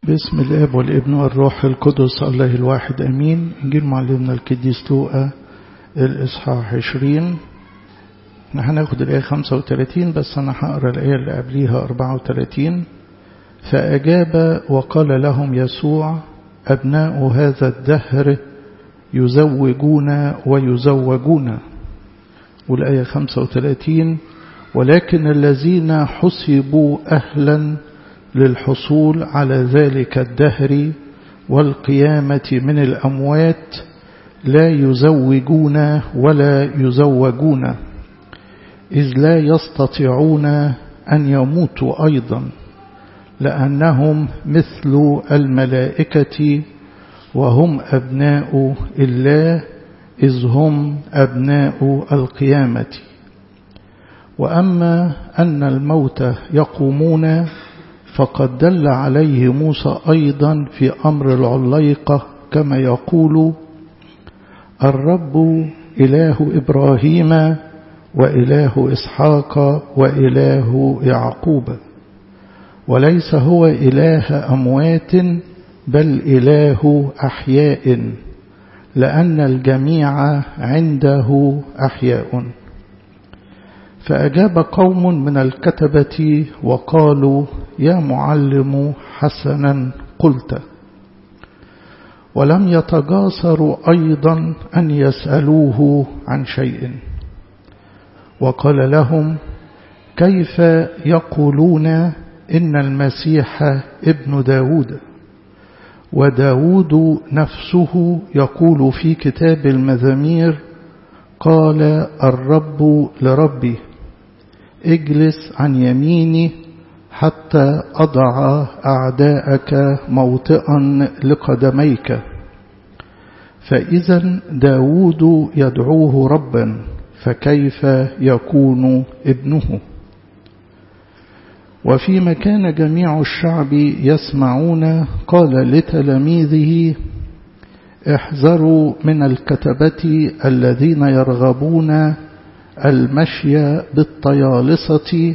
باسم الاب والابن والروح القدس الله الواحد امين انجيل معلمنا القديس لوقا الاصحاح 20 هناخد الايه 35 بس انا هقرا الايه اللي قبليها 34 فاجاب وقال لهم يسوع ابناء هذا الدهر يزوجون ويزوجون والايه 35 ولكن الذين حسبوا اهلا للحصول على ذلك الدهر والقيامة من الأموات لا يزوجون ولا يزوجون إذ لا يستطيعون أن يموتوا أيضا لأنهم مثل الملائكة وهم أبناء الله إذ هم أبناء القيامة وأما أن الموت يقومون فقد دل عليه موسى أيضا في أمر العليقة كما يقول الرب إله إبراهيم وإله إسحاق وإله يعقوب وليس هو إله أموات بل إله أحياء لأن الجميع عنده أحياء فأجاب قوم من الكتبة وقالوا يا معلم حسنا قلت ولم يتجاسروا أيضا أن يسألوه عن شيء وقال لهم كيف يقولون إن المسيح ابن داود وداود نفسه يقول في كتاب المزامير قال الرب لربي اجلس عن يميني حتى أضع أعداءك موطئا لقدميك فإذا داود يدعوه ربا فكيف يكون ابنه وفيما كان جميع الشعب يسمعون قال لتلاميذه احذروا من الكتبة الذين يرغبون المشي بالطيالصة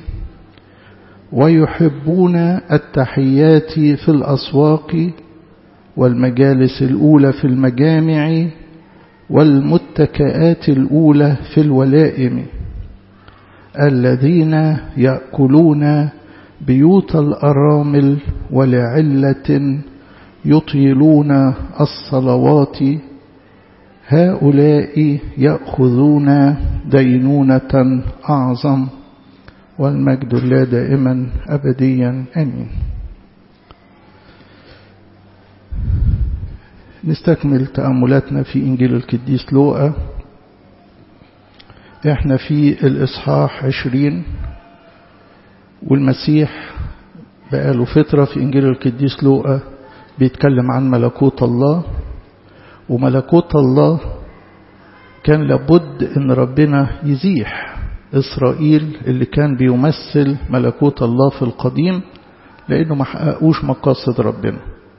ويحبون التحيات في الأسواق والمجالس الأولى في المجامع والمتكئات الأولى في الولائم الذين يأكلون بيوت الأرامل ولعلة يطيلون الصلوات هؤلاء يأخذون دينونة أعظم والمجد الله دائما أبديا آمين نستكمل تأملاتنا في إنجيل القديس لوقا احنا في الإصحاح عشرين والمسيح بقاله فترة في إنجيل القديس لوقا بيتكلم عن ملكوت الله وملكوت الله كان لابد ان ربنا يزيح إسرائيل اللي كان بيمثل ملكوت الله في القديم لأنه ما حققوش مقاصد ربنا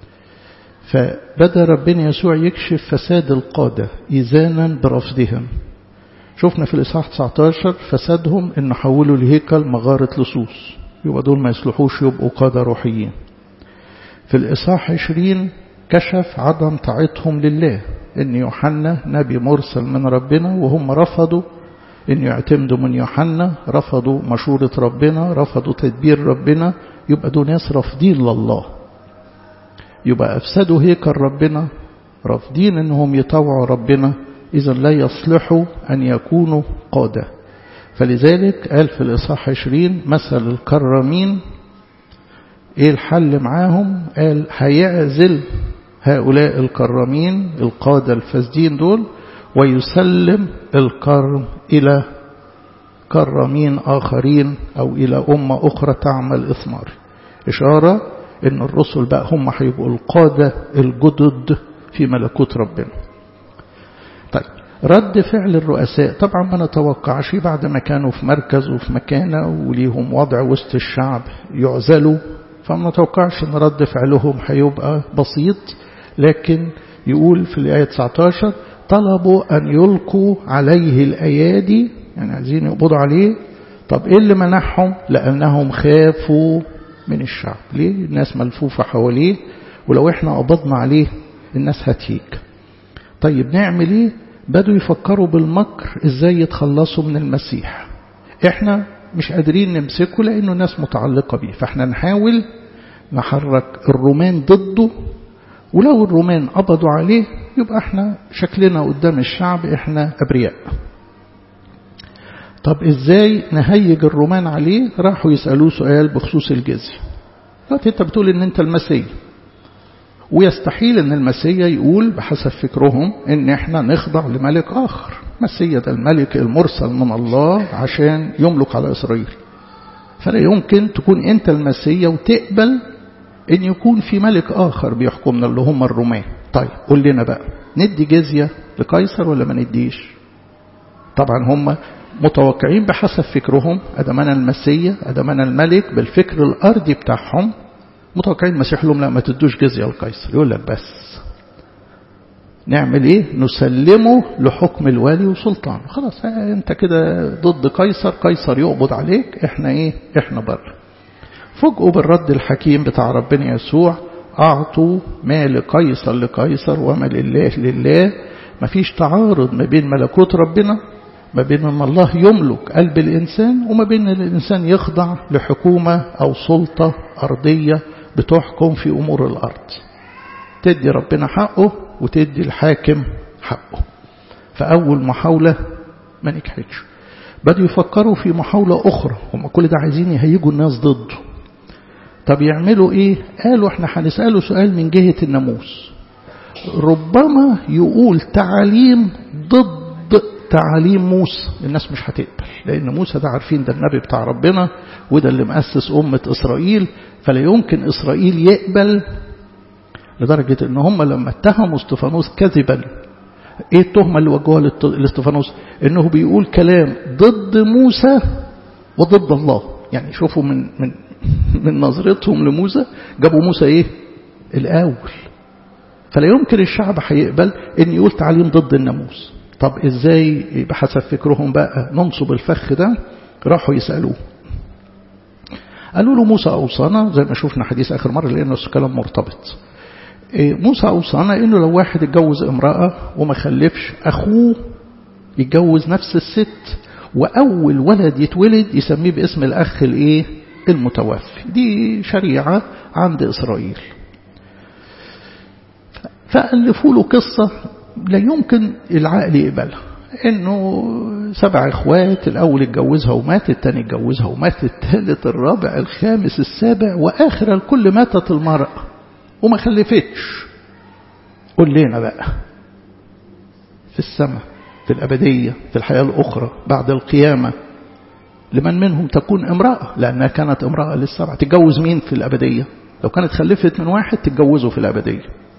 فبدأ ربنا يسوع يكشف فساد القادة إذانا برفضهم شفنا في الإصحاح 19 فسادهم إن حولوا الهيكل مغارة لصوص يبقى دول ما يصلحوش يبقوا قادة روحيين في الإصحاح 20 كشف عدم طاعتهم لله إن يوحنا نبي مرسل من ربنا وهم رفضوا إن يعتمدوا من يوحنا رفضوا مشورة ربنا رفضوا تدبير ربنا يبقى دول ناس رافضين لله يبقى أفسدوا هيكل ربنا رافضين إنهم يطوعوا ربنا إذا لا يصلحوا أن يكونوا قادة فلذلك قال في الإصحاح 20 مثل الكرامين إيه الحل معاهم قال هيعزل هؤلاء الكرامين القادة الفاسدين دول ويسلم الكرم إلى كرامين آخرين أو إلى أمة أخرى تعمل إثمار إشارة إن الرسل بقى هم هيبقوا القادة الجدد في ملكوت ربنا طيب رد فعل الرؤساء طبعا ما نتوقعش بعد ما كانوا في مركز وفي مكانة وليهم وضع وسط الشعب يعزلوا فما نتوقعش ان رد فعلهم هيبقى بسيط لكن يقول في الآية 19 طلبوا أن يلقوا عليه الأيادي يعني عايزين يقبضوا عليه طب إيه اللي منعهم لأنهم خافوا من الشعب ليه الناس ملفوفة حواليه ولو احنا قبضنا عليه الناس هتهيج طيب نعمل ايه بدوا يفكروا بالمكر ازاي يتخلصوا من المسيح احنا مش قادرين نمسكه لانه الناس متعلقة بيه فاحنا نحاول نحرك الرومان ضده ولو الرومان قبضوا عليه يبقى احنا شكلنا قدام الشعب احنا ابرياء طب ازاي نهيج الرومان عليه راحوا يسألوه سؤال بخصوص الجزية دلوقتي انت بتقول ان انت المسيح ويستحيل ان المسيح يقول بحسب فكرهم ان احنا نخضع لملك اخر المسيح ده الملك المرسل من الله عشان يملك على اسرائيل فلا يمكن تكون انت المسيح وتقبل ان يكون في ملك اخر بيحكمنا اللي هم الرومان طيب قول لنا بقى ندي جزية لقيصر ولا ما نديش طبعا هم متوقعين بحسب فكرهم ادام انا المسيح ادام انا الملك بالفكر الارضي بتاعهم متوقعين المسيح لهم لا ما تدوش جزية لقيصر يقول لك بس نعمل ايه نسلمه لحكم الوالي وسلطان خلاص انت كده ضد قيصر قيصر يقبض عليك احنا ايه احنا بره فوجئوا بالرد الحكيم بتاع ربنا يسوع اعطوا ما لقيصر لقيصر وما لله لله مفيش تعارض ما بين ملكوت ربنا ما بين ان الله يملك قلب الانسان وما بين ان الانسان يخضع لحكومه او سلطه ارضيه بتحكم في امور الارض تدي ربنا حقه وتدي الحاكم حقه فاول محاوله ما نجحتش بدوا يفكروا في محاوله اخرى هم كل ده عايزين يهيجوا الناس ضده طب يعملوا ايه قالوا احنا هنساله سؤال من جهه الناموس ربما يقول تعاليم ضد تعاليم موسى الناس مش هتقبل لأن موسى ده عارفين ده النبي بتاع ربنا وده اللي مؤسس أمة إسرائيل فلا يمكن إسرائيل يقبل لدرجة إن هم لما اتهموا استفانوس كذبا إيه التهمة اللي وجهوها لاستفانوس إنه بيقول كلام ضد موسى وضد الله يعني شوفوا من من من نظرتهم لموسى جابوا موسى إيه الأول فلا يمكن الشعب هيقبل إن يقول تعليم ضد الناموس طب ازاي بحسب فكرهم بقى ننصب الفخ ده راحوا يسألوه قالوا له موسى أوصانا زي ما شفنا حديث آخر مرة لأنه الكلام مرتبط موسى أوصانا إنه لو واحد اتجوز امرأة وما خلفش أخوه يتجوز نفس الست وأول ولد يتولد يسميه باسم الأخ الإيه المتوفي دي شريعة عند إسرائيل فألفوا له قصة لا يمكن العقل يقبلها انه سبع اخوات الاول اتجوزها ومات الثاني اتجوزها ومات الثالث الرابع الخامس السابع واخر الكل ماتت المرأة وما خلفتش قول لنا بقى في السماء في الأبدية في الحياة الأخرى بعد القيامة لمن منهم تكون امرأة لأنها كانت امرأة للسبع تتجوز مين في الأبدية لو كانت خلفت من واحد تتجوزه في الأبدية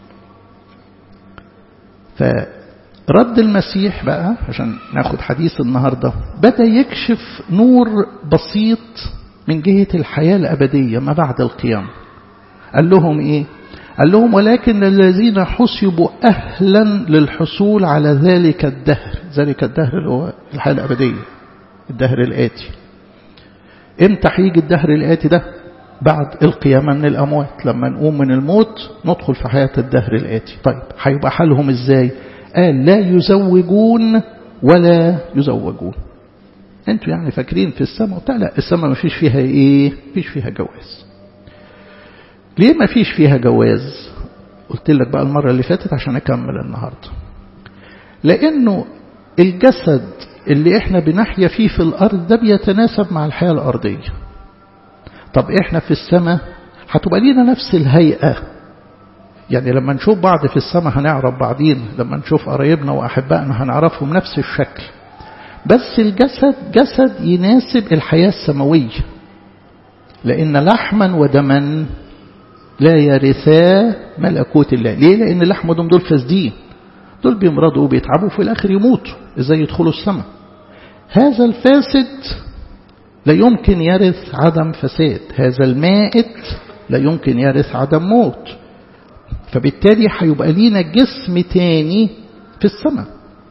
فرد المسيح بقى عشان ناخد حديث النهاردة بدأ يكشف نور بسيط من جهة الحياة الأبدية ما بعد القيامة قال لهم إيه قال لهم ولكن الذين حسبوا أهلا للحصول على ذلك الدهر ذلك الدهر اللي هو الحياة الأبدية الدهر الآتي امتى هيجي الدهر الآتي ده بعد القيامة من الأموات لما نقوم من الموت ندخل في حياة الدهر الآتي طيب هيبقى حالهم إزاي قال لا يزوجون ولا يزوجون انتوا يعني فاكرين في السماء لا السماء ما فيش فيها ايه فيش فيها جواز ليه ما فيش فيها جواز قلت لك بقى المرة اللي فاتت عشان أكمل النهاردة لأنه الجسد اللي احنا بنحيا فيه في الأرض ده بيتناسب مع الحياة الأرضية طب احنا في السماء هتبقى لينا نفس الهيئة يعني لما نشوف بعض في السماء هنعرف بعضين لما نشوف قرايبنا وأحبائنا هنعرفهم نفس الشكل بس الجسد جسد يناسب الحياة السماوية لأن لحما ودما لا يرثا ملكوت الله ليه لأن اللحم ودم دول فاسدين دول بيمرضوا وبيتعبوا في الآخر يموتوا إزاي يدخلوا السماء هذا الفاسد لا يمكن يرث عدم فساد هذا المائت لا يمكن يرث عدم موت فبالتالي هيبقى لينا جسم تاني في السماء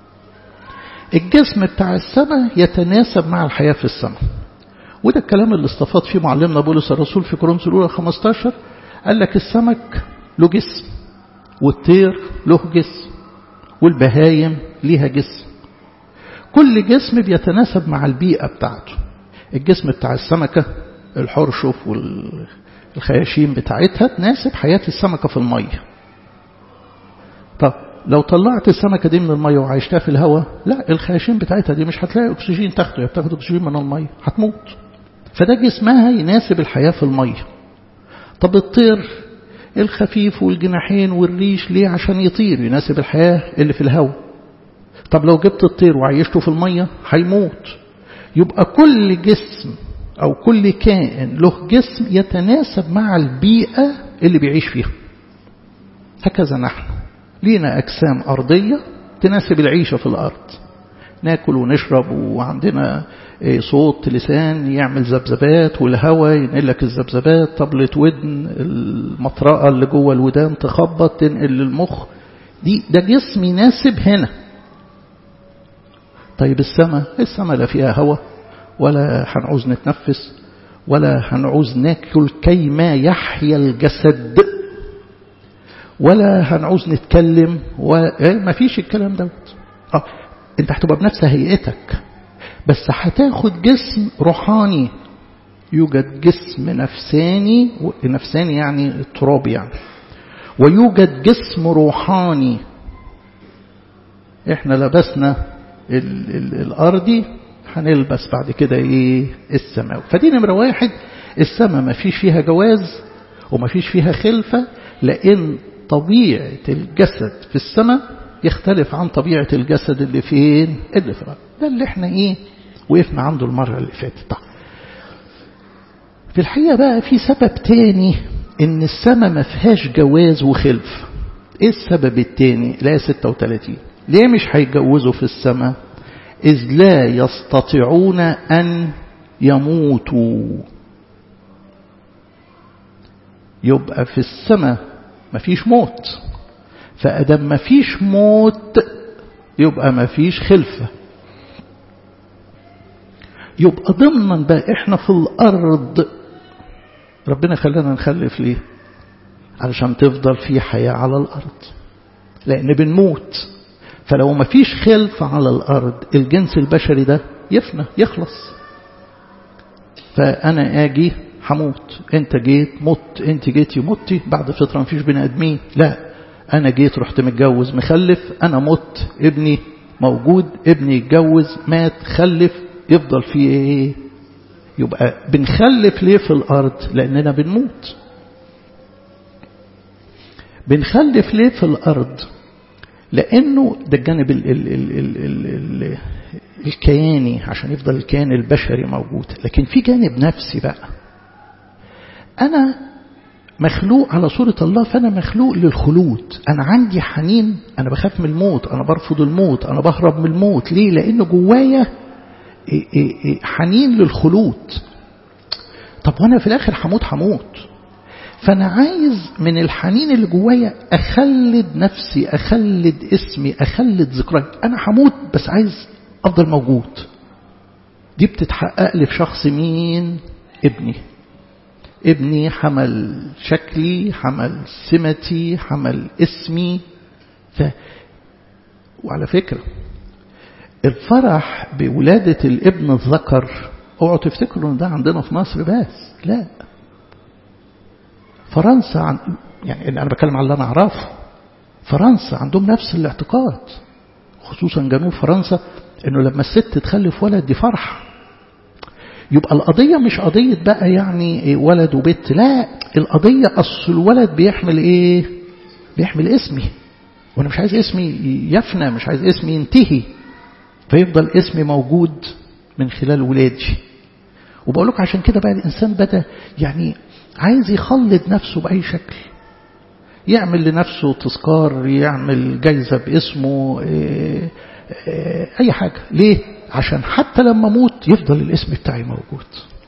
الجسم بتاع السماء يتناسب مع الحياة في السماء وده الكلام اللي استفاض فيه معلمنا بولس الرسول في كورنثوس الأولى 15 قال لك السمك له جسم والطير له جسم والبهايم ليها جسم كل جسم بيتناسب مع البيئة بتاعته الجسم بتاع السمكة الحرشف والخياشيم بتاعتها تناسب حياة السمكة في المية طب لو طلعت السمكة دي من المية وعيشتها في الهواء لا الخياشيم بتاعتها دي مش هتلاقي أكسجين تاخده هي بتاخد أكسجين من المية هتموت فده جسمها يناسب الحياة في المية طب الطير الخفيف والجناحين والريش ليه عشان يطير يناسب الحياة اللي في الهواء طب لو جبت الطير وعيشته في المية هيموت يبقى كل جسم أو كل كائن له جسم يتناسب مع البيئة اللي بيعيش فيها هكذا نحن لينا أجسام أرضية تناسب العيشة في الأرض ناكل ونشرب وعندنا صوت لسان يعمل ذبذبات والهواء ينقل لك الذبذبات طبلة ودن المطرقة اللي جوه الودان تخبط تنقل للمخ دي ده جسم يناسب هنا طيب السماء السماء لا فيها هواء ولا هنعوز نتنفس ولا هنعوز ناكل كيما يحيا الجسد ولا هنعوز نتكلم وما فيش الكلام دوت اه انت هتبقى بنفس هيئتك بس هتاخد جسم روحاني يوجد جسم نفساني نفساني يعني ترابي يعني ويوجد جسم روحاني احنا لبسنا ال ال الارضي هنلبس بعد كده ايه السماوي فدي نمرة واحد السماء ما فيش فيها جواز وما فيش فيها خلفة لان طبيعة الجسد في السماء يختلف عن طبيعة الجسد اللي فين اللي في الأرض ده اللي احنا ايه وقفنا عنده المرة اللي فاتت طيب. في الحقيقة بقى في سبب تاني ان السماء ما فيهاش جواز وخلف ايه السبب التاني لا 36 ليه مش هيتجوزوا في السماء إذ لا يستطيعون أن يموتوا يبقى في السماء مفيش موت فأدم مفيش موت يبقى مفيش خلفة يبقى ضمنا بقى احنا في الأرض ربنا خلانا نخلف ليه علشان تفضل في حياة على الأرض لأن بنموت فلو ما فيش خلف على الأرض الجنس البشري ده يفنى يخلص فأنا آجي هموت أنت جيت مت أنت جيتي متي بعد فترة ما فيش بني آدمين لا أنا جيت رحت متجوز مخلف أنا مت ابني موجود ابني يتجوز مات خلف يفضل فيه ايه يبقى بنخلف ليه في الأرض لأننا بنموت بنخلف ليه في الأرض لأنه ده الجانب ال ال ال ال ال ال الكياني عشان يفضل الكيان البشري موجود لكن في جانب نفسي بقى أنا مخلوق على صورة الله فأنا مخلوق للخلود أنا عندي حنين أنا بخاف من الموت أنا برفض الموت أنا بهرب من الموت ليه لأنه جوايا حنين للخلود طب وأنا في الآخر هموت هموت فأنا عايز من الحنين اللي جوايا أخلد نفسي أخلد اسمي أخلد ذكري أنا هموت بس عايز أفضل موجود دي بتتحقق لي في شخص مين ابني ابني حمل شكلي حمل سمتي حمل اسمي ف وعلى فكرة الفرح بولادة الابن الذكر اوعوا تفتكروا ان ده عندنا في مصر بس لا فرنسا عن يعني انا بتكلم على اللي انا اعرفه فرنسا عندهم نفس الاعتقاد خصوصا جنوب فرنسا انه لما الست تخلف ولد دي فرحه يبقى القضية مش قضية بقى يعني ولد وبنت لا القضية أصل الولد بيحمل إيه بيحمل اسمي وأنا مش عايز اسمي يفنى مش عايز اسمي ينتهي فيفضل اسمي موجود من خلال ولادي وبقول لك عشان كده بقى الإنسان بدأ يعني عايز يخلد نفسه بأي شكل يعمل لنفسه تذكار يعمل جايزة باسمه إيه إيه أي حاجة ليه عشان حتى لما موت يفضل الاسم بتاعي موجود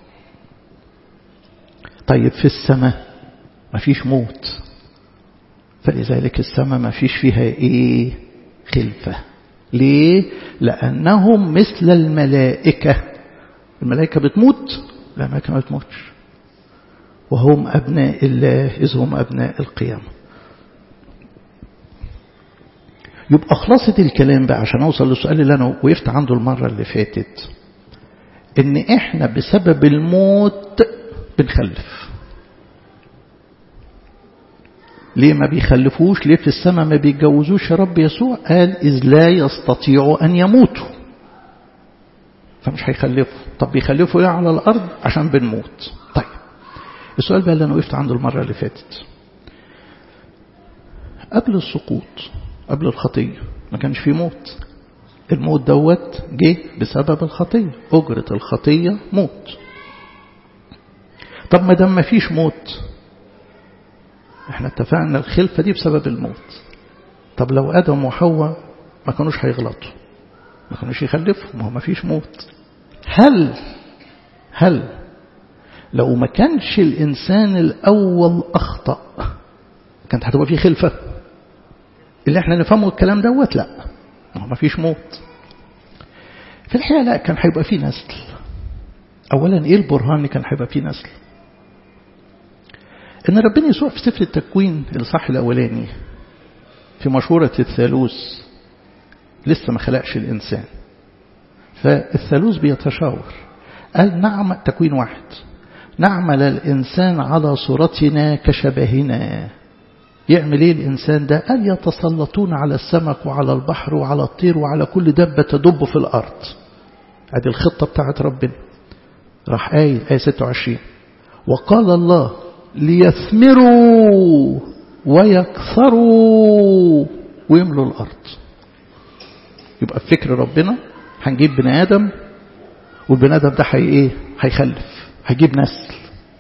طيب في السماء مفيش موت فلذلك السماء مفيش فيها ايه خلفة ليه لأنهم مثل الملائكة الملائكة بتموت لا الملائكة ما بتموتش وهم أبناء الله إذ هم أبناء القيامة يبقى خلاصة الكلام بقى عشان أوصل للسؤال اللي أنا وقفت عنده المرة اللي فاتت إن إحنا بسبب الموت بنخلف ليه ما بيخلفوش ليه في السماء ما بيتجوزوش يا رب يسوع قال إذ لا يستطيعوا أن يموتوا فمش هيخلفوا طب بيخلفوا ايه على الأرض عشان بنموت طيب السؤال بقى اللي أنا وقفت عنده المرة اللي فاتت قبل السقوط قبل الخطية ما كانش في موت الموت دوت جه بسبب الخطية أجرة الخطية موت طب ما دام ما فيش موت احنا اتفقنا الخلفة دي بسبب الموت طب لو آدم وحواء ما كانوش هيغلطوا ما كانوش يخلفوا ما هو ما فيش موت هل هل لو ما كانش الإنسان الأول أخطأ كانت هتبقى فيه خلفة اللي احنا نفهمه الكلام دوت لا ما هو ما فيش موت في الحقيقة لا كان هيبقى فيه نسل أولا إيه البرهان اللي كان هيبقى فيه نسل إن ربنا يسوع في سفر التكوين الصح الأولاني في مشورة الثالوث لسه ما خلقش الإنسان فالثالوث بيتشاور قال نعم تكوين واحد نعمل الإنسان على صورتنا كشبهنا يعمل ايه الإنسان ده قال يتسلطون على السمك وعلى البحر وعلى الطير وعلى كل دبة تدب في الأرض ادي الخطة بتاعت ربنا راح آية آية 26 وقال الله ليثمروا ويكثروا ويملوا الأرض يبقى فكر ربنا هنجيب بني آدم والبني آدم ده حي ايه هيخلف هيجيب نسل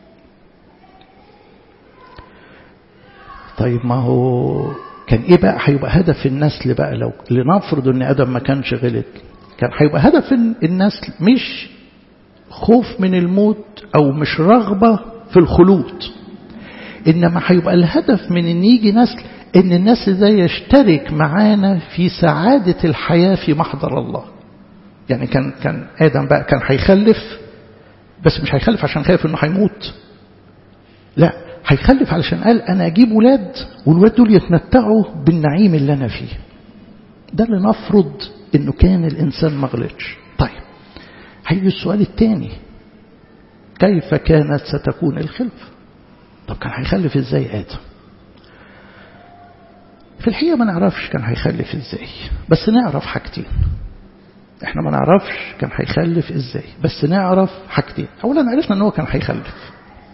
طيب ما هو كان ايه بقى هيبقى هدف النسل بقى لو لنفرض ان ادم ما كانش غلط كان هيبقى هدف النسل مش خوف من الموت او مش رغبة في الخلود انما هيبقى الهدف من ان يجي نسل ان النسل ده يشترك معانا في سعادة الحياة في محضر الله يعني كان كان ادم بقى كان هيخلف بس مش هيخلف عشان خايف انه هيموت لا هيخلف علشان قال أنا أجيب ولاد والولاد دول يتمتعوا بالنعيم اللي أنا فيه ده اللي نفرض إنه كان الإنسان ما غلطش طيب هيجي السؤال الثاني كيف كانت ستكون الخلفة طب كان هيخلف إزاي آدم في الحقيقة ما نعرفش كان هيخلف إزاي بس نعرف حاجتين احنا ما نعرفش كان هيخلف ازاي بس نعرف حاجتين اولا عرفنا ان هو كان هيخلف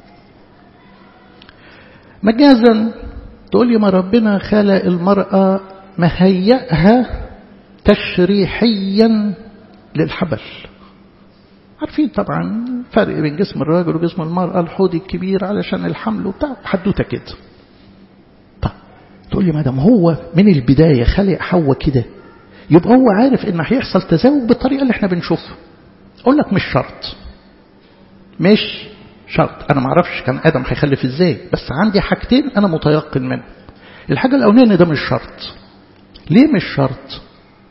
مجازا تقول لي ما ربنا خلق المرأة مهيئها تشريحيا للحبل عارفين طبعا فرق بين جسم الراجل وجسم المرأة الحوض الكبير علشان الحمل وبتاع حدوته كده طب تقول لي ما دام هو من البداية خلق حواء كده يبقى هو عارف ان هيحصل تزاوج بالطريقة اللي احنا بنشوفها اقول لك مش شرط مش شرط انا ما اعرفش كان ادم هيخلف ازاي بس عندي حاجتين انا متيقن منهم الحاجه الاولانيه ان ده مش شرط ليه مش شرط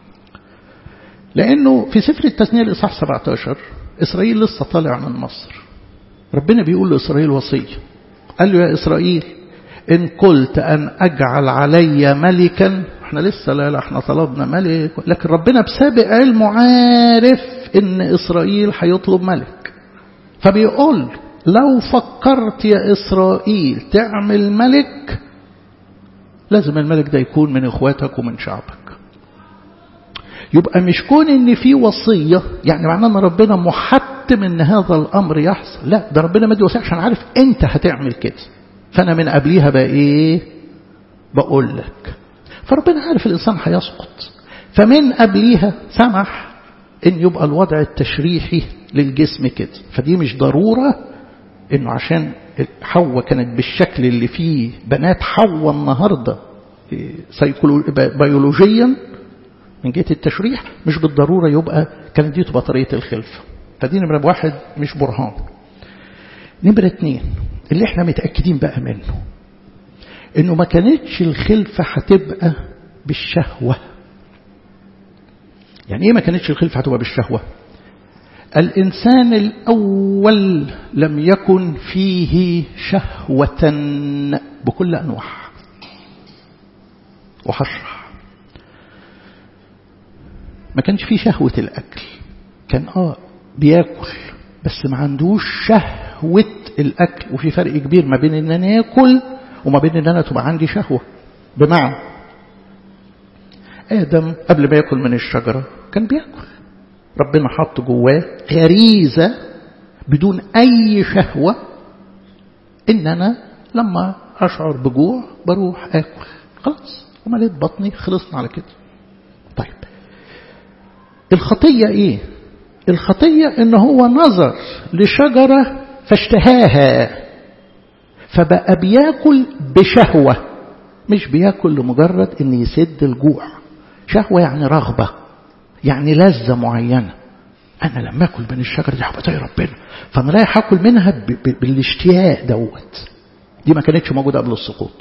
لانه في سفر التثنيه الاصحاح 17 اسرائيل لسه طالع من مصر ربنا بيقول لاسرائيل وصيه قال له يا اسرائيل ان قلت ان اجعل علي ملكا احنا لسه لا لا احنا طلبنا ملك لكن ربنا بسابق علمه عارف ان اسرائيل هيطلب ملك فبيقول لو فكرت يا إسرائيل تعمل ملك لازم الملك ده يكون من إخواتك ومن شعبك يبقى مش كون ان في وصية يعني معناه ان ربنا محتم ان هذا الامر يحصل لا ده ربنا مدي وصية عشان عارف انت هتعمل كده فانا من قبليها بقى ايه بقول لك فربنا عارف الانسان هيسقط فمن قبليها سمح ان يبقى الوضع التشريحي للجسم كده فدي مش ضرورة انه عشان حواء كانت بالشكل اللي فيه بنات حواء النهاردة بيولوجيا من جهة التشريح مش بالضرورة يبقى كانت دي تبقى طريقة الخلفة فدي نمرة واحد مش برهان نمرة اتنين اللي احنا متأكدين بقى منه انه ما كانتش الخلفة هتبقى بالشهوة يعني ايه ما كانتش الخلفة هتبقى بالشهوة الإنسان الأول لم يكن فيه شهوة بكل أنواع وهشرح ما كانش فيه شهوة الأكل كان آه بياكل بس ما عندوش شهوة الأكل وفي فرق كبير ما بين إن أنا آكل وما بين إن أنا تبقى عندي شهوة بمعنى آدم قبل ما يأكل من الشجرة كان بيأكل ربنا حط جواه غريزة بدون أي شهوة إن أنا لما أشعر بجوع بروح آكل خلاص ومليت بطني خلصنا على كده طيب الخطية إيه الخطية إن هو نظر لشجرة فاشتهاها فبقى بياكل بشهوة مش بياكل لمجرد إن يسد الجوع شهوة يعني رغبة يعني لذة معينة أنا لما أكل من الشجرة دي هبقى زي ربنا فأنا رايح أكل منها بالاشتياق دوت دي ما كانتش موجودة قبل السقوط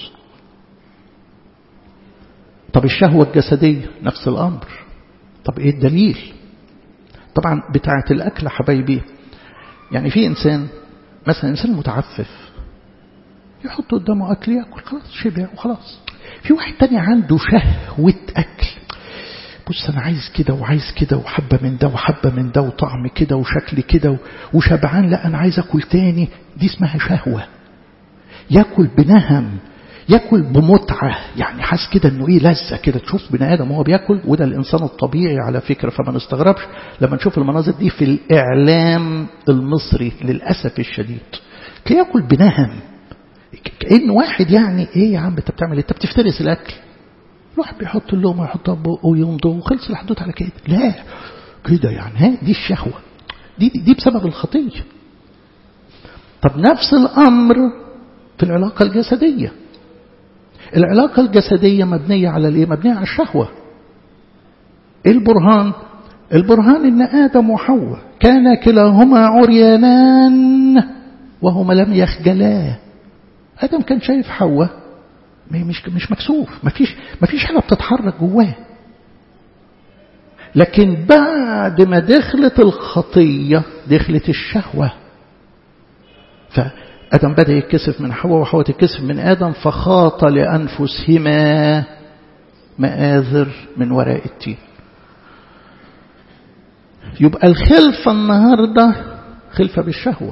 طب الشهوة الجسدية نفس الأمر طب إيه الدليل طبعا بتاعة الأكل حبايبي يعني في إنسان مثلا إنسان متعفف يحط قدامه أكل يأكل خلاص شبع وخلاص في واحد تاني عنده شهوة أكل بص أنا عايز كده وعايز كده وحبة من ده وحبة من ده وطعم كده وشكل كده وشبعان لا أنا عايز أكل تاني دي اسمها شهوة يأكل بنهم يأكل بمتعة يعني حاس كده انه ايه لذة كده تشوف بني ادم وهو بياكل وده الانسان الطبيعي على فكرة فما نستغربش لما نشوف المناظر دي في الاعلام المصري للأسف الشديد تلاقيه ياكل بنهم كأن واحد يعني ايه يا عم انت بتعمل ايه انت بتفترس الاكل الواحد بيحط اللقمه يحطها بقه ويمضغ وخلص الحدوث على كده لا كده يعني ها دي الشهوة دي, دي بسبب الخطية طب نفس الأمر في العلاقة الجسدية العلاقة الجسدية مبنية على الايه مبنية على الشهوة البرهان البرهان ان آدم وحواء كان كلاهما عريانان وهما لم يخجلا آدم كان شايف حواء مش مش مكسوف مفيش مفيش حاجة بتتحرك جواه لكن بعد ما دخلت الخطية دخلت الشهوة فآدم بدأ يتكسف من حواء وحواء تتكسف من آدم فخاط لأنفسهما مآذر من وراء التين يبقى الخلفة النهاردة خلفة بالشهوة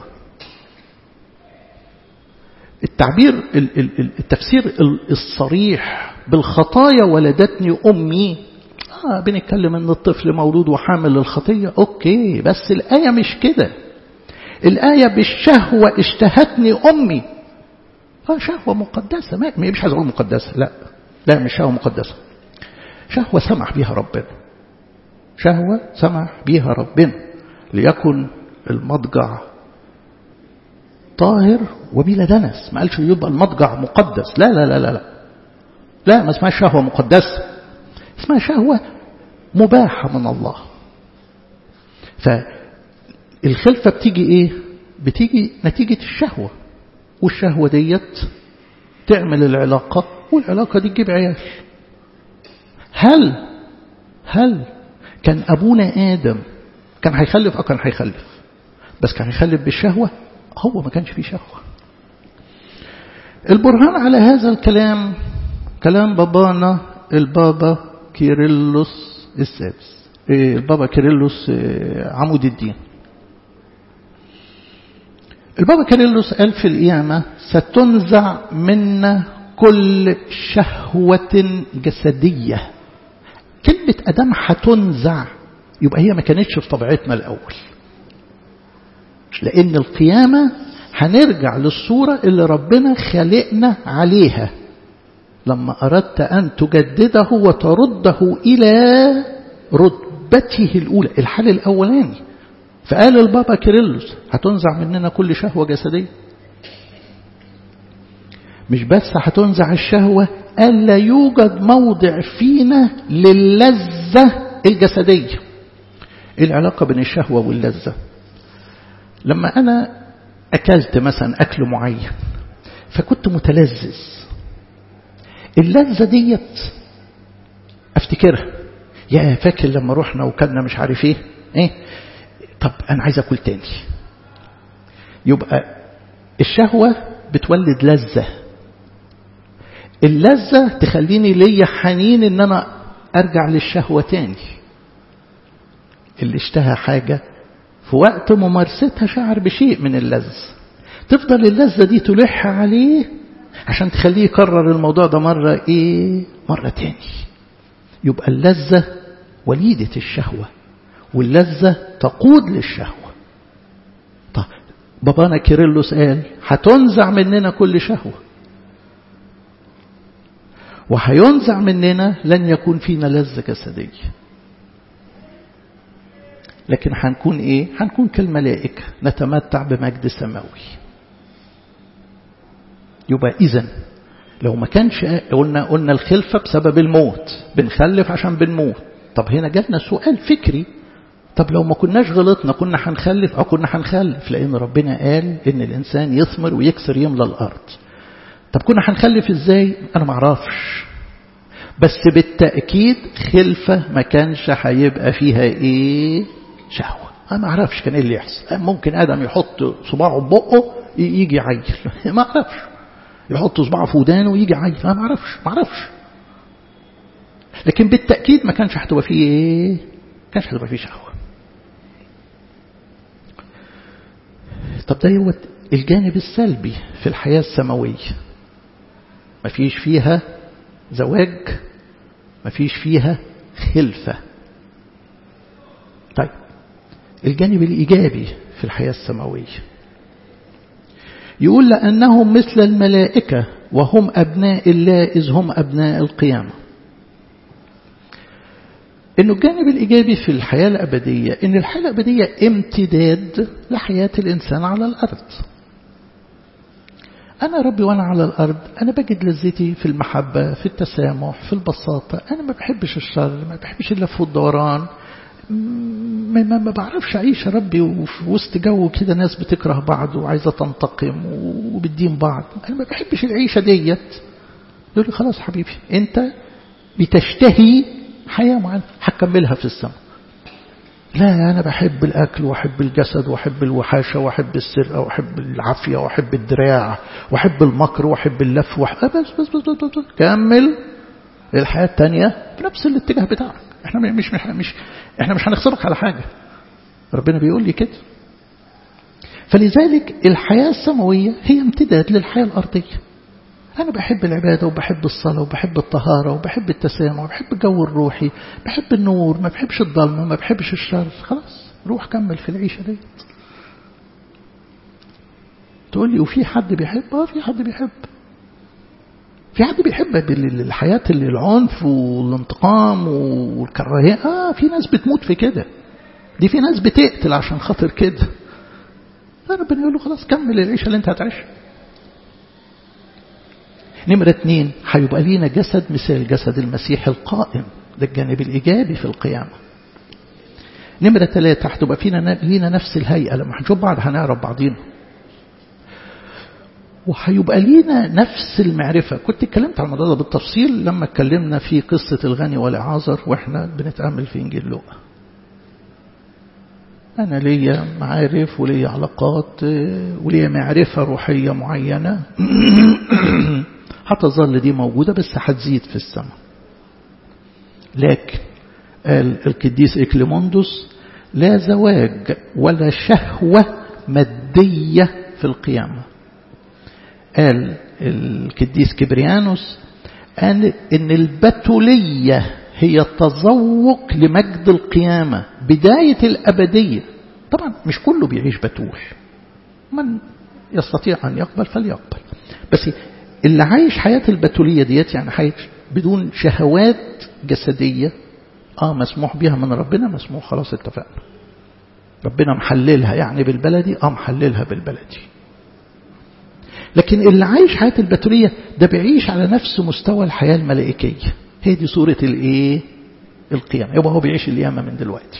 التعبير التفسير الصريح بالخطايا ولدتني أمي آه بنتكلم ان الطفل مولود وحامل للخطية اوكي بس الآية مش كده الآية بالشهوة اشتهتني أمي آه شهوة مقدسة ما مش عايز أقول مقدسة لا لا مش شهوة مقدسة شهوة سمح بها ربنا شهوة سمح بها ربنا ليكن المضجع طاهر وبلا دنس ما قالش يبقى المضجع مقدس لا لا لا لا لا لا ما اسمها شهوة مقدسة اسمها شهوة مباحة من الله فالخلفة بتيجي ايه بتيجي نتيجة الشهوة والشهوة ديت تعمل العلاقة والعلاقة دي تجيب عيال هل هل كان أبونا آدم كان هيخلف أو كان هيخلف بس كان هيخلف بالشهوة هو ما كانش فيه شهوة البرهان على هذا الكلام كلام بابانا البابا كيرلس السادس البابا كيرلس عمود الدين البابا كيرلس قال في القيامة ستنزع منا كل شهوة جسدية كلمة أدم هتنزع يبقى هي ما كانتش في طبيعتنا الأول لأن القيامة هنرجع للصورة اللي ربنا خلقنا عليها لما أردت أن تجدده وترده إلى رتبته الأولى الحال الأولاني فقال البابا كيرلس هتنزع مننا كل شهوة جسدية مش بس هتنزع الشهوة ألا يوجد موضع فينا للذة الجسدية العلاقة بين الشهوة واللذة لما أنا أكلت مثلا أكل معين فكنت متلذذ اللذة ديت أفتكرها يا فاكر لما رحنا وكلنا مش عارف ايه ايه طب أنا عايز أكل تاني يبقى الشهوة بتولد لذة اللذة تخليني ليا حنين ان انا ارجع للشهوة تاني اللي اشتهى حاجة في وقت ممارستها شعر بشيء من اللذة تفضل اللذة دي تلح عليه عشان تخليه يكرر الموضوع ده مرة ايه مرة تاني يبقى اللذة وليدة الشهوة واللذة تقود للشهوة طب بابانا كيرلس قال هتنزع مننا كل شهوة وهينزع مننا لن يكون فينا لذة جسدية لكن هنكون ايه هنكون كالملائكة نتمتع بمجد سماوي يبقى اذا لو ما كانش قلنا قلنا الخلفة بسبب الموت بنخلف عشان بنموت طب هنا جاتنا سؤال فكري طب لو ما كناش غلطنا كنا هنخلف أو كنا هنخلف لأن ربنا قال إن الإنسان يثمر ويكسر يملى الأرض طب كنا هنخلف إزاي أنا ما أعرفش بس بالتأكيد خلفة ما كانش هيبقى فيها إيه شهوة أنا ما أعرفش كان إيه اللي يحصل ممكن آدم يحط صباعه ببقه يجي عيل ما أعرفش يحط صباعه في ودانه ويجي عيل أنا ما أعرفش ما أعرفش لكن بالتأكيد ما كانش هتبقى فيه إيه ما كانش هتبقى فيه شهوة طب ده هو الجانب السلبي في الحياة السماوية ما فيش فيها زواج ما فيش فيها خلفة طيب الجانب الإيجابي في الحياة السماوية يقول لأنهم مثل الملائكة وهم أبناء الله إذ هم أبناء القيامة إنه الجانب الإيجابي في الحياة الأبدية إن الحياة الأبدية امتداد لحياة الإنسان على الأرض أنا ربي وأنا على الأرض أنا بجد لذتي في المحبة في التسامح في البساطة أنا ما بحبش الشر ما بحبش اللف والدوران ما, ما, ما بعرفش أعيش يا ربي وفي وسط جو كده ناس بتكره بعض وعايزة تنتقم وبتدين بعض أنا ما بحبش العيشة ديت يقول لي خلاص حبيبي أنت بتشتهي حياة معينة هكملها في السماء لا أنا بحب الأكل وأحب الجسد وأحب الوحاشة وأحب السرقة وأحب العافية وأحب الدراع وأحب المكر وأحب اللف وأحب بس بس بس, بس, بس كمل الحياة التانية بنفس الاتجاه بتاعك احنا مش مش مش احنا مش هنخسرك على حاجة ربنا بيقول لي كده فلذلك الحياة السماوية هي امتداد للحياة الأرضية أنا بحب العبادة وبحب الصلاة وبحب الطهارة وبحب التسامح وبحب الجو الروحي بحب النور ما بحبش الظلمة ما بحبش الشر خلاص روح كمل في العيشة ديت تقول لي وفي حد بيحب اه في حد بيحب في حد بيحب الحياة اللي العنف والانتقام والكراهية اه في ناس بتموت في كده دي في ناس بتقتل عشان خاطر كده ربنا يقول له خلاص كمل العيشة اللي انت هتعيشها نمرة اتنين هيبقى لينا جسد مثال جسد المسيح القائم ده الجانب الإيجابي في القيامة نمرة ثلاثة هتبقى فينا لينا نفس الهيئة لما هنشوف بعض هنعرف بعضينا وهيبقى لينا نفس المعرفة كنت اتكلمت عن الموضوع ده بالتفصيل لما اتكلمنا في قصة الغني والعازر واحنا بنتأمل في إنجيل لوقا أنا ليا معارف وليا علاقات وليا معرفة روحية معينة هتظل دي موجودة بس هتزيد في السماء لكن قال القديس إكليموندوس لا زواج ولا شهوة مادية في القيامة قال القديس كبريانوس قال إن البتولية هي التذوق لمجد القيامة بداية الأبدية طبعا مش كله بيعيش بتول من يستطيع أن يقبل فليقبل بس اللي عايش حياة البتولية ديت يعني عايش بدون شهوات جسدية اه مسموح بها من ربنا مسموح خلاص اتفقنا ربنا محللها يعني بالبلدي اه محللها بالبلدي لكن اللي عايش حياة البتولية ده بيعيش على نفس مستوى الحياة الملائكية هي دي صورة الايه القيامة يبقى هو بيعيش القيامة من دلوقتي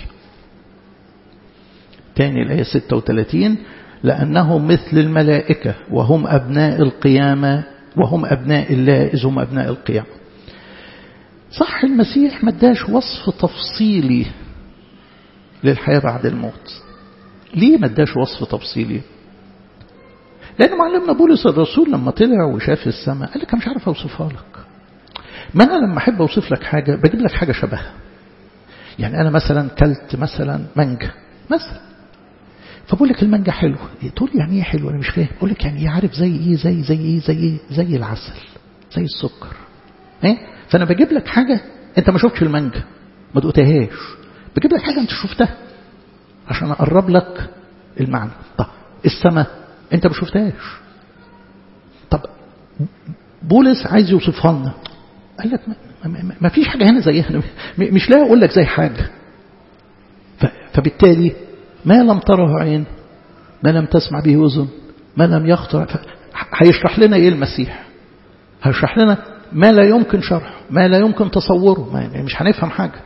تاني الآية 36 لأنهم مثل الملائكة وهم أبناء القيامة وهم أبناء الله إذ هم أبناء القيامة صح المسيح ما اداش وصف تفصيلي للحياة بعد الموت ليه ما اداش وصف تفصيلي لأن معلمنا بولس الرسول لما طلع وشاف السماء قال لك أنا مش عارف أوصفها لك ما أنا لما أحب أوصف لك حاجة بجيب لك حاجة شبهها يعني أنا مثلا كلت مثلا مانجا مثلا فبقول لك المانجا حلوة تقول يعني ايه حلوة أنا مش فاهم بقول لك يعني ايه عارف زي ايه زي زي ايه زي ايه زي العسل زي السكر ايه فأنا بجيب لك حاجة أنت ما شفتش المانجا ما دقتهاش بجيب لك حاجة أنت شفتها عشان أقرب لك المعنى طب السماء أنت ما شفتهاش طب بولس عايز يوصفها لنا قال لك ما فيش حاجة هنا زيها مش لاقي أقول لك زي حاجة فبالتالي ما لم تره عين ما لم تسمع به أذن ما لم يخطر هيشرح لنا إيه المسيح هيشرح لنا ما لا يمكن شرحه ما لا يمكن تصوره ما مش هنفهم حاجة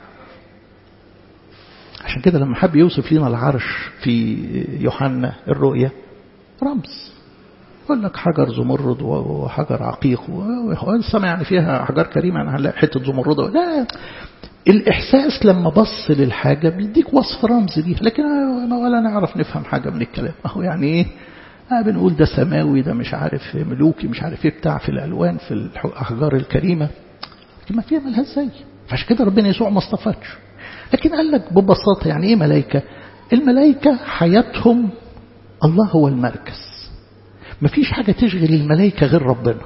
عشان كده لما حب يوصف لنا العرش في يوحنا الرؤيا رمز يقول لك حجر زمرد وحجر عقيق والسماء يعني فيها أحجار كريمة يعني هنلاقي حتة زمرد لا الإحساس لما بص للحاجة بيديك وصف رمز ليها لكن ولا نعرف نفهم حاجة من الكلام أهو يعني إيه آه بنقول ده سماوي ده مش عارف ملوكي مش عارف ايه بتاع في الألوان في الأحجار الكريمة لكن ما فيها ملهاش زي فعشان كده ربنا يسوع ما اصطفاش لكن قال لك ببساطة يعني ايه ملائكة الملائكة حياتهم الله هو المركز ما فيش حاجة تشغل الملائكة غير ربنا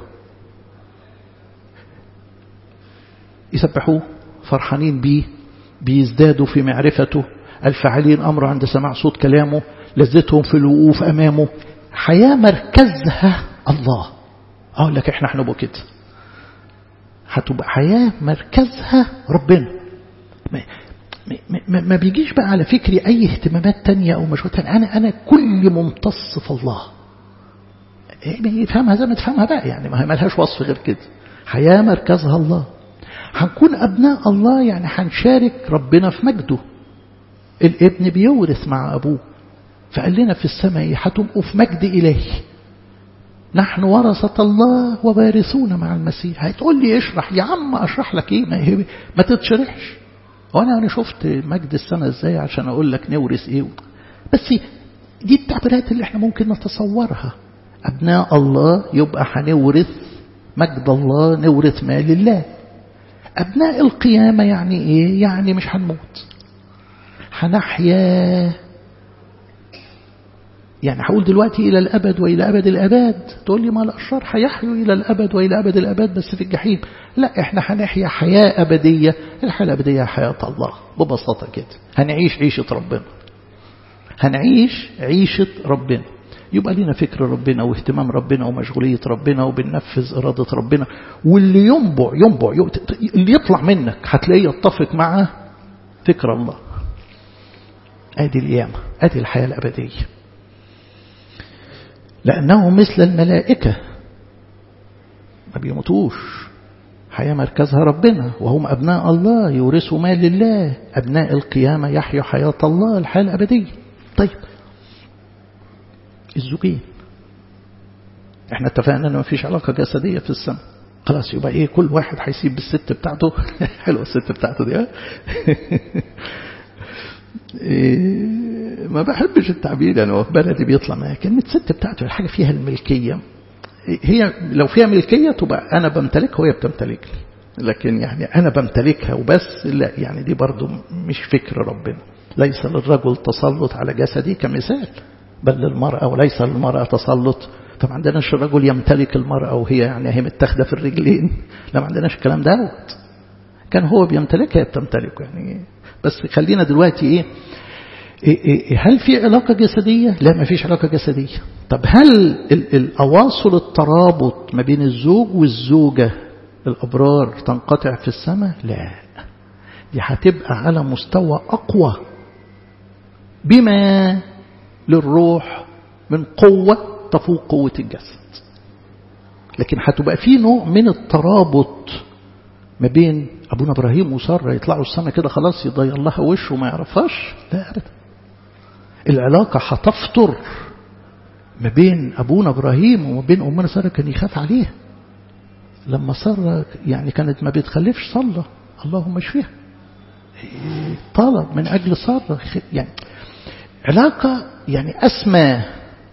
يسبحوه فرحانين بيه بيزدادوا في معرفته الفاعلين أمره عند سماع صوت كلامه لذتهم في الوقوف أمامه حياة مركزها الله أقول لك إحنا هنبقى كده هتبقى حياة مركزها ربنا ما, ما, ما بيجيش بقى على فكري أي اهتمامات تانية أو مشروع تانية أنا, أنا كل ممتص في الله يفهمها زي ما تفهمها بقى يعني ما لهاش وصف غير كده حياة مركزها الله هنكون أبناء الله يعني هنشارك ربنا في مجده الابن بيورث مع أبوه فقال لنا في السماء هتبقوا في مجد إلهي نحن ورثة الله ووارثون مع المسيح هتقول لي اشرح يا عم اشرح لك ايه ما, ما تتشرحش وانا انا شفت مجد السماء ازاي عشان اقول لك نورث ايه بس دي التعبيرات اللي احنا ممكن نتصورها ابناء الله يبقى هنورث مجد الله نورث مال الله أبناء القيامة يعني إيه؟ يعني مش هنموت هنحيا يعني هقول دلوقتي إلى الأبد وإلى أبد الأبد تقول لي ما الأشرار هيحيوا إلى الأبد وإلى أبد الأبد بس في الجحيم لا إحنا هنحيا حياة أبدية الحياة الأبدية حياة الله ببساطة كده هنعيش عيشة ربنا هنعيش عيشة ربنا يبقى لنا فكر ربنا واهتمام ربنا ومشغولية ربنا وبننفذ إرادة ربنا واللي ينبع ينبع اللي يطلع منك هتلاقيه يتفق مع فكر الله ادي القيامة ادي الحياة الأبدية لأنه مثل الملائكة ما بيموتوش حياة مركزها ربنا وهم أبناء الله يورثوا مال لله أبناء القيامة يحيوا حياة الله الحياة الأبدية طيب الزوجين احنا اتفقنا ان ما فيش علاقة جسدية في السماء خلاص يبقى ايه كل واحد هيسيب الست بتاعته حلوة الست بتاعته دي إيه ما بحبش التعبير يعني في بلدي بيطلع معايا كلمة ست بتاعته الحاجة فيها الملكية هي لو فيها ملكية تبقى أنا بمتلكها وهي بتمتلكني لكن يعني أنا بمتلكها وبس لا يعني دي برضو مش فكر ربنا ليس للرجل تسلط على جسدي كمثال بل للمرأة وليس للمرأة تسلط فما عندناش الرجل يمتلك المرأة وهي يعني هي متاخدة في الرجلين لا ما عندناش الكلام دوت كان هو بيمتلكها هي بتمتلكه يعني بس خلينا دلوقتي ايه, إيه, إيه هل في علاقة جسدية؟ لا ما فيش علاقة جسدية طب هل الأواصل الترابط ما بين الزوج والزوجة الأبرار تنقطع في السماء؟ لا دي هتبقى على مستوى أقوى بما للروح من قوة تفوق قوة الجسد لكن هتبقى في نوع من الترابط ما بين أبونا إبراهيم وسارة يطلعوا السماء كده خلاص يضيع لها وشه وما يعرفهاش لا أبدا العلاقة هتفطر ما بين أبونا إبراهيم وما بين أمنا سارة كان يخاف عليها لما سارة يعني كانت ما بتخلفش صلى اللهم اشفيها طلب من أجل سارة يعني علاقة يعني أسمى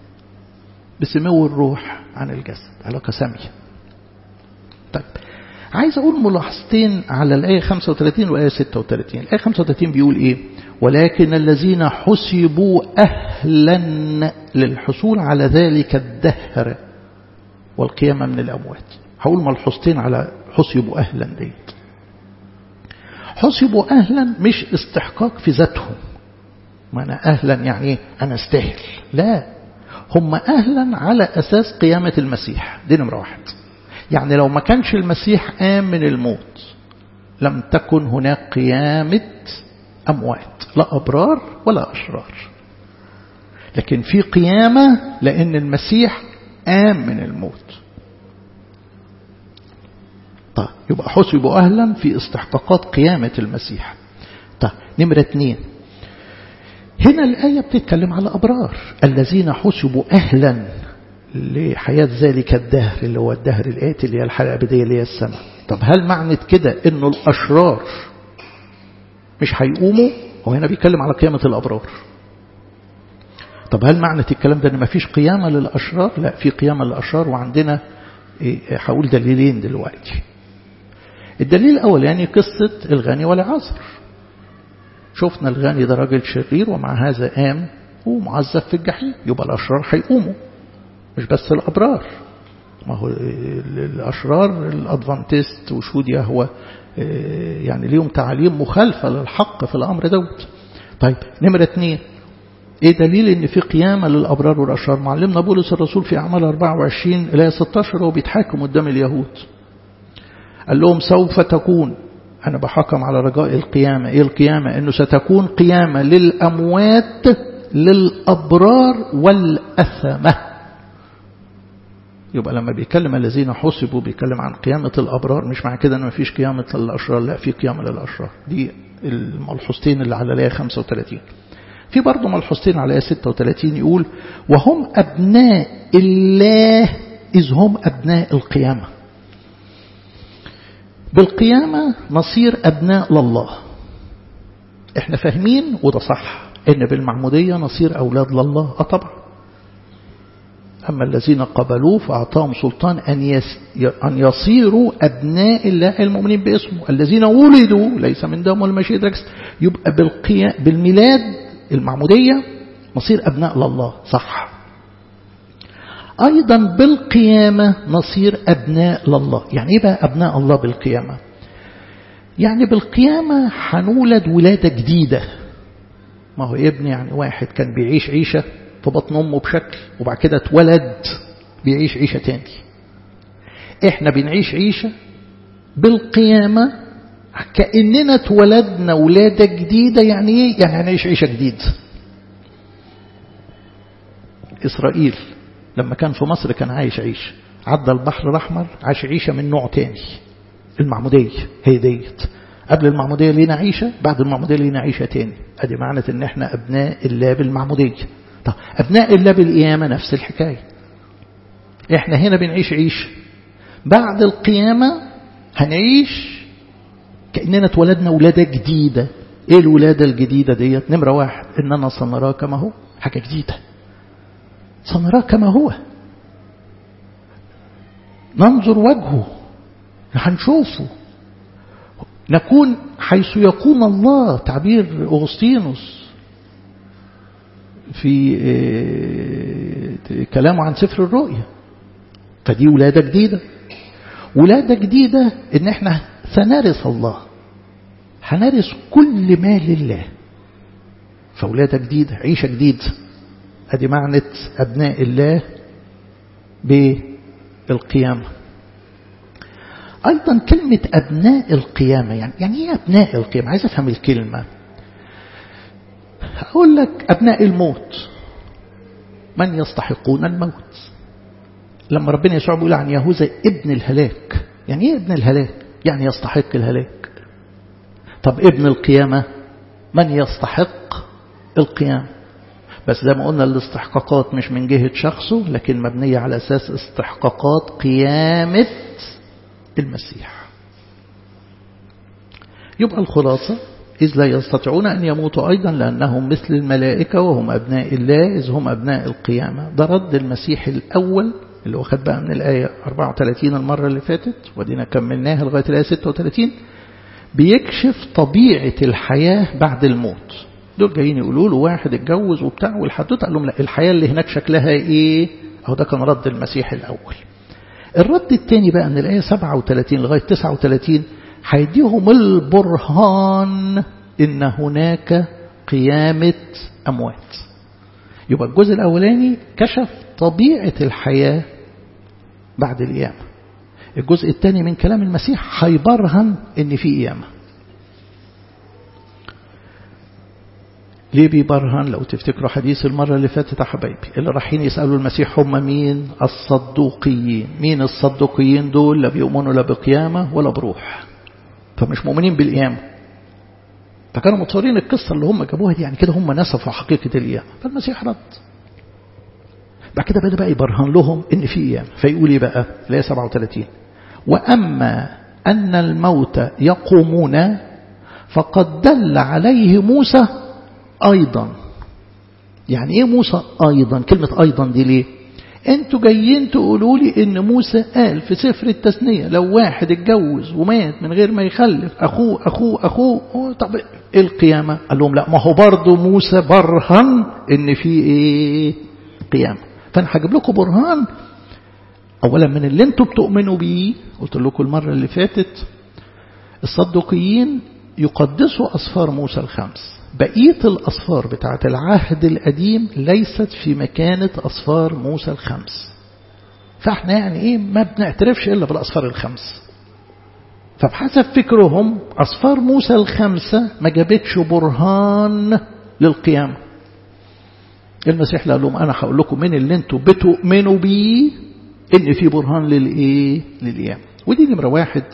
بسمو الروح عن الجسد علاقة سامية طيب عايز أقول ملاحظتين على الآية 35 والآية 36 الآية 35 بيقول إيه ولكن الذين حسبوا أهلا للحصول على ذلك الدهر والقيامة من الأموات هقول ملحوظتين على حسبوا أهلا ديت حسبوا أهلا مش استحقاق في ذاتهم ما أنا أهلا يعني إيه أنا استاهل لا هم أهلا على أساس قيامة المسيح دي نمرة واحد يعني لو ما كانش المسيح قام من الموت لم تكن هناك قيامة أموات لا أبرار ولا أشرار لكن في قيامة لأن المسيح قام من الموت طيب يبقى حسبوا أهلا في استحقاقات قيامة المسيح طيب نمرة اثنين هنا الآية بتتكلم على أبرار الذين حسبوا أهلا لحياة ذلك الدهر اللي هو الدهر الآتي اللي هي الحياة الأبدية اللي هي السماء طب هل معنى كده إنه الأشرار مش هيقوموا هو هنا بيتكلم على قيامة الأبرار طب هل معنى الكلام ده إن مفيش قيامة للأشرار لا في قيامة للأشرار وعندنا هقول دليلين دلوقتي الدليل الأول يعني قصة الغني والعازر شفنا الغني ده راجل شرير ومع هذا قام ومعذب في الجحيم يبقى الأشرار هيقوموا مش بس الأبرار ما هو الأشرار الأدفانتست وشهود يهوى يعني ليهم تعاليم مخالفة للحق في الأمر دوت طيب نمرة اثنين ايه دليل ان في قيامة للأبرار والأشرار معلمنا بولس الرسول في أعمال 24 إلى 16 هو بيتحاكم قدام اليهود قال لهم سوف تكون أنا بحكم على رجاء القيامة إيه القيامة إنه ستكون قيامة للأموات للأبرار والأثمة يبقى لما بيتكلم الذين حسبوا بيتكلم عن قيامة الأبرار مش معنى كده أن مفيش قيامة للأشرار لا في قيامة للأشرار دي الملحوظتين اللي على الآية 35 في برضه ملحوظتين على الآية 36 يقول وهم أبناء الله إذ هم أبناء القيامة بالقيامة نصير أبناء لله احنا فاهمين وده صح ان بالمعمودية نصير أولاد لله اه طبعا أما الذين قبلوه فأعطاهم سلطان أن, يس أن يصيروا أبناء الله المؤمنين باسمه الذين ولدوا ليس من دم والمشي دركس يبقى بالقيا بالميلاد المعمودية نصير أبناء لله صح أيضا بالقيامة نصير أبناء لله يعني إيه بقى أبناء الله بالقيامة يعني بالقيامة حنولد ولادة جديدة ما هو ابن يعني واحد كان بيعيش عيشة في بطن أمه بشكل وبعد كده اتولد بيعيش عيشة تاني احنا بنعيش عيشة بالقيامة كأننا اتولدنا ولادة جديدة يعني ايه يعني هنعيش عيشة جديدة إسرائيل لما كان في مصر كان عايش عيش عدى البحر الأحمر عاش عيشة من نوع تاني المعمودية هي ديت قبل المعمودية لينا عيشة بعد المعمودية لينا عيشة تاني ادي معنى ان احنا ابناء الله بالمعمودية طب ابناء الله بالقيامة نفس الحكاية احنا هنا بنعيش عيش بعد القيامة هنعيش كأننا اتولدنا ولادة جديدة ايه الولادة الجديدة ديت نمرة واحد اننا سنراه كما هو حاجة جديدة سنراه كما هو ننظر وجهه هنشوفه نكون حيث يكون الله تعبير أغسطينوس في كلامه عن سفر الرؤيا فدي ولادة جديدة ولادة جديدة ان احنا سنرث الله هنرث كل ما لله فولادة جديدة عيشة جديدة ادي معنى ابناء الله بالقيامة أيضا كلمة أبناء القيامة يعني يعني إيه أبناء القيامة عايز أفهم الكلمة أقول لك أبناء الموت من يستحقون الموت لما ربنا يسوع بيقول عن يهوذا ابن الهلاك يعني إيه ابن الهلاك يعني يستحق الهلاك طب ابن القيامة من يستحق القيامة بس زي ما قلنا الاستحقاقات مش من جهة شخصه لكن مبنية على أساس استحقاقات قيامة المسيح يبقى الخلاصة إذ لا يستطيعون أن يموتوا أيضا لأنهم مثل الملائكة وهم أبناء الله إذ هم أبناء القيامة ده رد المسيح الأول اللي هو خد بقى من الآية 34 المرة اللي فاتت ودينا كملناها لغاية الآية 36 بيكشف طبيعة الحياة بعد الموت دول جايين يقولوا له واحد اتجوز وبتاع والحدوته قال لهم لا الحياة اللي هناك شكلها ايه اهو ده كان رد المسيح الأول الرد الثاني بقى من الآية 37 لغاية 39 هيديهم البرهان إن هناك قيامة أموات يبقى الجزء الأولاني كشف طبيعة الحياة بعد القيامة الجزء الثاني من كلام المسيح هيبرهن إن في قيامة ليه بيبرهن لو تفتكروا حديث المرة اللي فاتت يا حبايبي اللي رايحين يسألوا المسيح هم مين الصدوقيين مين الصدوقيين دول لا بيؤمنوا لا بقيامة ولا بروح فمش مؤمنين بالقيامة فكانوا متصورين القصة اللي هم جابوها دي يعني كده هم نسفوا حقيقة القيامة فالمسيح رد بعد كده بدأ بقى يبرهن لهم إن في قيامة فيقول إيه بقى الآية 37 وأما أن الموت يقومون فقد دل عليه موسى أيضا يعني إيه موسى أيضا كلمة أيضا دي ليه انتوا جايين تقولوا لي ان موسى قال في سفر التثنية لو واحد اتجوز ومات من غير ما يخلف اخوه اخوه اخوه طب ايه القيامة قال لهم لا ما هو برضه موسى برهن ان في ايه قيامة فانا هجيب لكم برهان اولا من اللي انتوا بتؤمنوا بيه قلت لكم المرة اللي فاتت الصدقيين يقدسوا أصفار موسى الخمس بقية الأصفار بتاعة العهد القديم ليست في مكانة أصفار موسى الخمس فاحنا يعني ايه ما بنعترفش إلا بالأصفار الخمس فبحسب فكرهم أصفار موسى الخمسة ما جابتش برهان للقيامة المسيح قال لهم أنا هقول لكم من اللي انتوا بتؤمنوا بيه إن في برهان للإيه للقيامة ودي نمرة واحد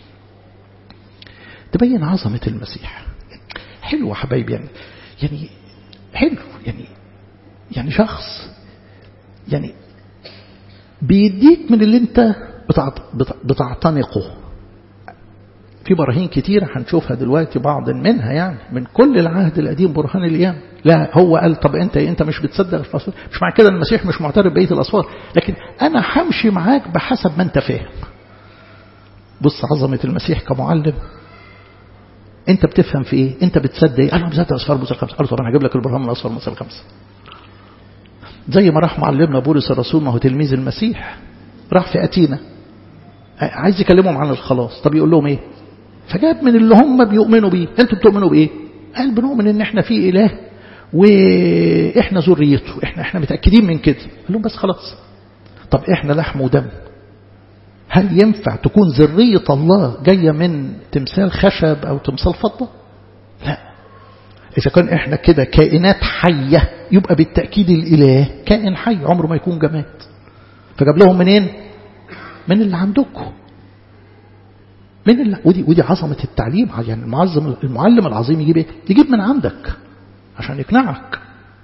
تبين عظمة المسيح حلو يا حبايبي يعني يعني حلو يعني يعني شخص يعني بيديك من اللي انت بتعتنقه في براهين كتيرة هنشوفها دلوقتي بعض منها يعني من كل العهد القديم برهان الأيام لا هو قال طب انت انت مش بتصدق الفصل مش مع كده المسيح مش معترف بقية الأصفار لكن أنا همشي معاك بحسب ما انت فاهم بص عظمة المسيح كمعلم انت بتفهم في ايه انت بتصدق ايه انا بصدق اصفار موسى الخمسه قالوا طب انا هجيب لك البرهان من اصفار موسى الخمسه زي ما راح معلمنا بولس الرسول ما هو تلميذ المسيح راح في اتينا عايز يكلمهم عن الخلاص طب يقول لهم ايه فجاب من اللي هم بيؤمنوا بيه انتوا بتؤمنوا بايه قال بنؤمن ان احنا في اله واحنا ذريته احنا احنا متاكدين من كده قال لهم بس خلاص طب احنا لحم ودم هل ينفع تكون ذرية الله جاية من تمثال خشب أو تمثال فضة لا إذا كان إحنا كده كائنات حية يبقى بالتأكيد الإله كائن حي عمره ما يكون جماد فجاب لهم منين من اللي عندكم من اللي ودي ودي عظمة التعليم يعني المعظم المعلم العظيم يجيب ايه؟ يجيب من عندك عشان يقنعك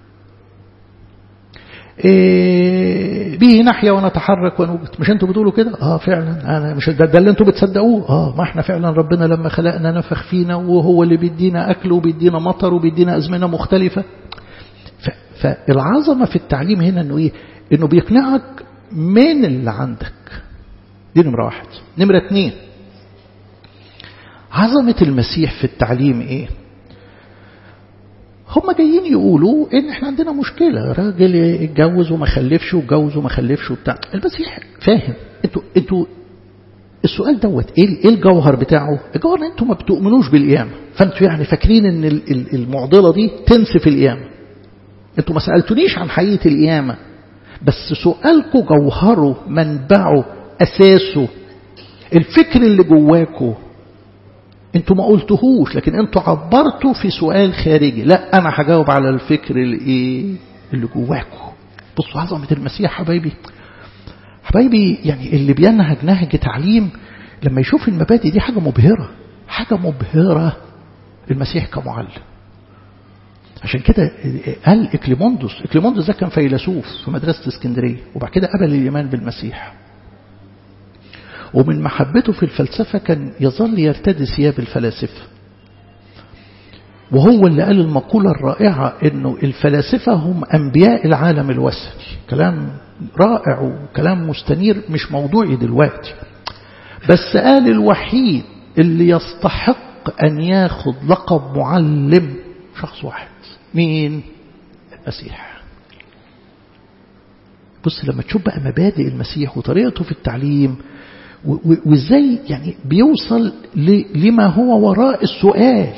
إيه به نحيا ونتحرك ونوجد مش انتوا بتقولوا كده اه فعلا انا مش ده, ده اللي انتوا بتصدقوه اه ما احنا فعلا ربنا لما خلقنا نفخ فينا وهو اللي بيدينا اكل وبيدينا مطر وبيدينا ازمنه مختلفه فالعظمه في التعليم هنا انه ايه انه بيقنعك من اللي عندك دي نمره واحد نمره اتنين عظمه المسيح في التعليم ايه هم جايين يقولوا ان احنا عندنا مشكلة راجل اتجوز وما خلفش واتجوز وما خلفش وبتاع المسيح فاهم انتوا انتوا السؤال دوت ايه الجوهر بتاعه الجوهر ان انتوا ما بتؤمنوش بالقيامة فانتوا يعني فاكرين ان المعضلة دي تنسف القيامة انتوا ما سألتونيش عن حقيقة القيامة بس سؤالكم جوهره منبعه اساسه الفكر اللي جواكم انتوا ما قلتهوش لكن انتوا عبرتوا في سؤال خارجي لا انا هجاوب على الفكر الايه اللي جواكم بصوا عظمه المسيح حبايبي حبايبي يعني اللي بينهج نهج تعليم لما يشوف المبادئ دي حاجه مبهره حاجه مبهره المسيح كمعلم عشان كده قال اكليموندوس اكليموندوس ده كان فيلسوف في مدرسه اسكندريه وبعد كده قبل الايمان بالمسيح ومن محبته في الفلسفة كان يظل يرتدي ثياب الفلاسفة وهو اللي قال المقولة الرائعة انه الفلاسفة هم انبياء العالم الوثني كلام رائع وكلام مستنير مش موضوعي دلوقتي بس قال الوحيد اللي يستحق ان ياخد لقب معلم شخص واحد مين المسيح بص لما تشوف بقى مبادئ المسيح وطريقته في التعليم وازاي يعني بيوصل لما هو وراء السؤال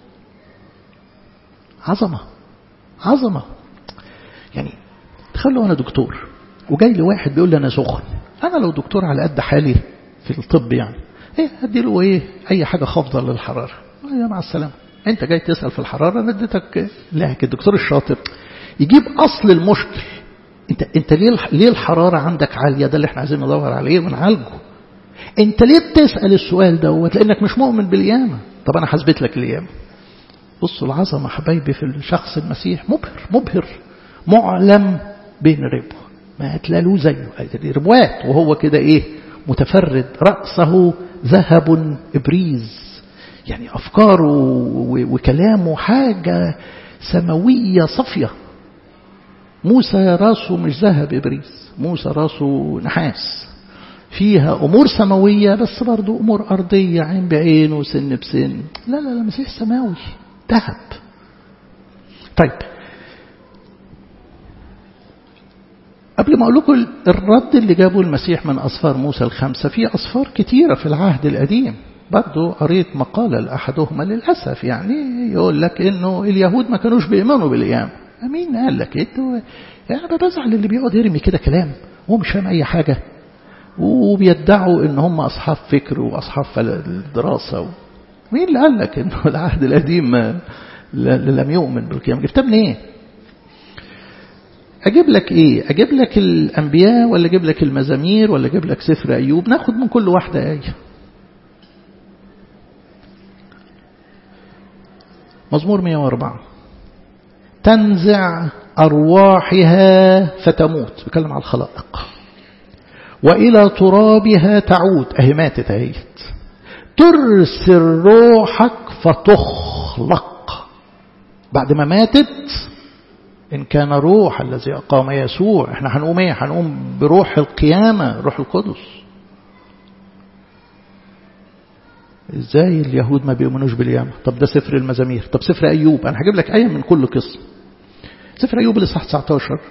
عظمة عظمة يعني تخيلوا أنا دكتور وجاي لي واحد بيقول لي أنا سخن أنا لو دكتور على قد حالي في الطب يعني ايه ادي له ايه اي حاجة خافضة للحرارة يا مع السلامة انت جاي تسأل في الحرارة انا اديتك لكن الدكتور الشاطر يجيب اصل المشكل انت انت ليه ليه الحرارة عندك عالية ده اللي احنا عايزين ندور عليه ونعالجه انت ليه بتسأل السؤال دوت لانك مش مؤمن بالقيامة طب انا حسبت لك القيامة بصوا العظمة حبايبي في الشخص المسيح مبهر مبهر معلم بين ربوة ما هتلاقوا زيه ربوات وهو كده ايه متفرد رأسه ذهب إبريز يعني أفكاره وكلامه حاجة سماوية صفية موسى راسه مش ذهب إبريز موسى راسه نحاس فيها أمور سماوية بس برضو أمور أرضية عين بعين وسن بسن لا لا لا مسيح سماوي ذهب طيب قبل ما أقول لكم الرد اللي جابه المسيح من أصفار موسى الخمسة في أصفار كتيرة في العهد القديم برضو قريت مقالة لأحدهما للأسف يعني يقول لك إنه اليهود ما كانوش بيؤمنوا بالقيامة مين قال لك إنه يعني أنا بزعل اللي بيقعد يرمي كده كلام هو مش فاهم أي حاجة وبيدعوا إن هم أصحاب فكر وأصحاب دراسة مين اللي قال لك إنه العهد القديم لم يؤمن بالقيامة جبتها منين؟ إيه؟ أجيب لك إيه أجيب لك الأنبياء ولا أجيب لك المزامير ولا أجيب لك سفر أيوب ناخد من كل واحدة آية مزمور 104 تنزع أرواحها فتموت بكلم على الخلائق وإلى ترابها تعود أهي ماتت أهيت ترسل روحك فتخلق بعد ما ماتت إن كان روح الذي أقام يسوع احنا هنقوم ايه هنقوم بروح القيامة روح القدس ازاي اليهود ما بيؤمنوش بالقيامة طب ده سفر المزامير طب سفر أيوب أنا هجيب لك آية من كل قسم سفر أيوب الإصحاح 19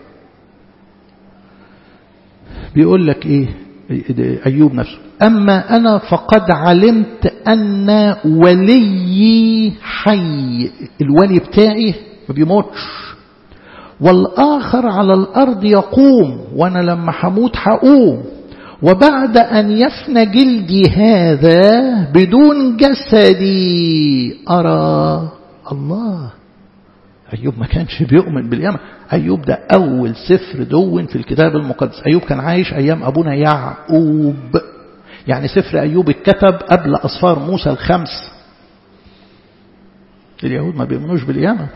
بيقول لك إيه أيوب نفسه أما أنا فقد علمت أن وليي حي الولي بتاعي ما بيموتش والآخر على الأرض يقوم وأنا لما حموت حقوم وبعد أن يفنى جلدي هذا بدون جسدي أرى الله أيوب ما كانش بيؤمن بالقيامة أيوب ده أول سفر دون في الكتاب المقدس أيوب كان عايش أيام أبونا يعقوب يعني سفر أيوب اتكتب قبل أصفار موسى الخمس اليهود ما بيؤمنوش بالقيامة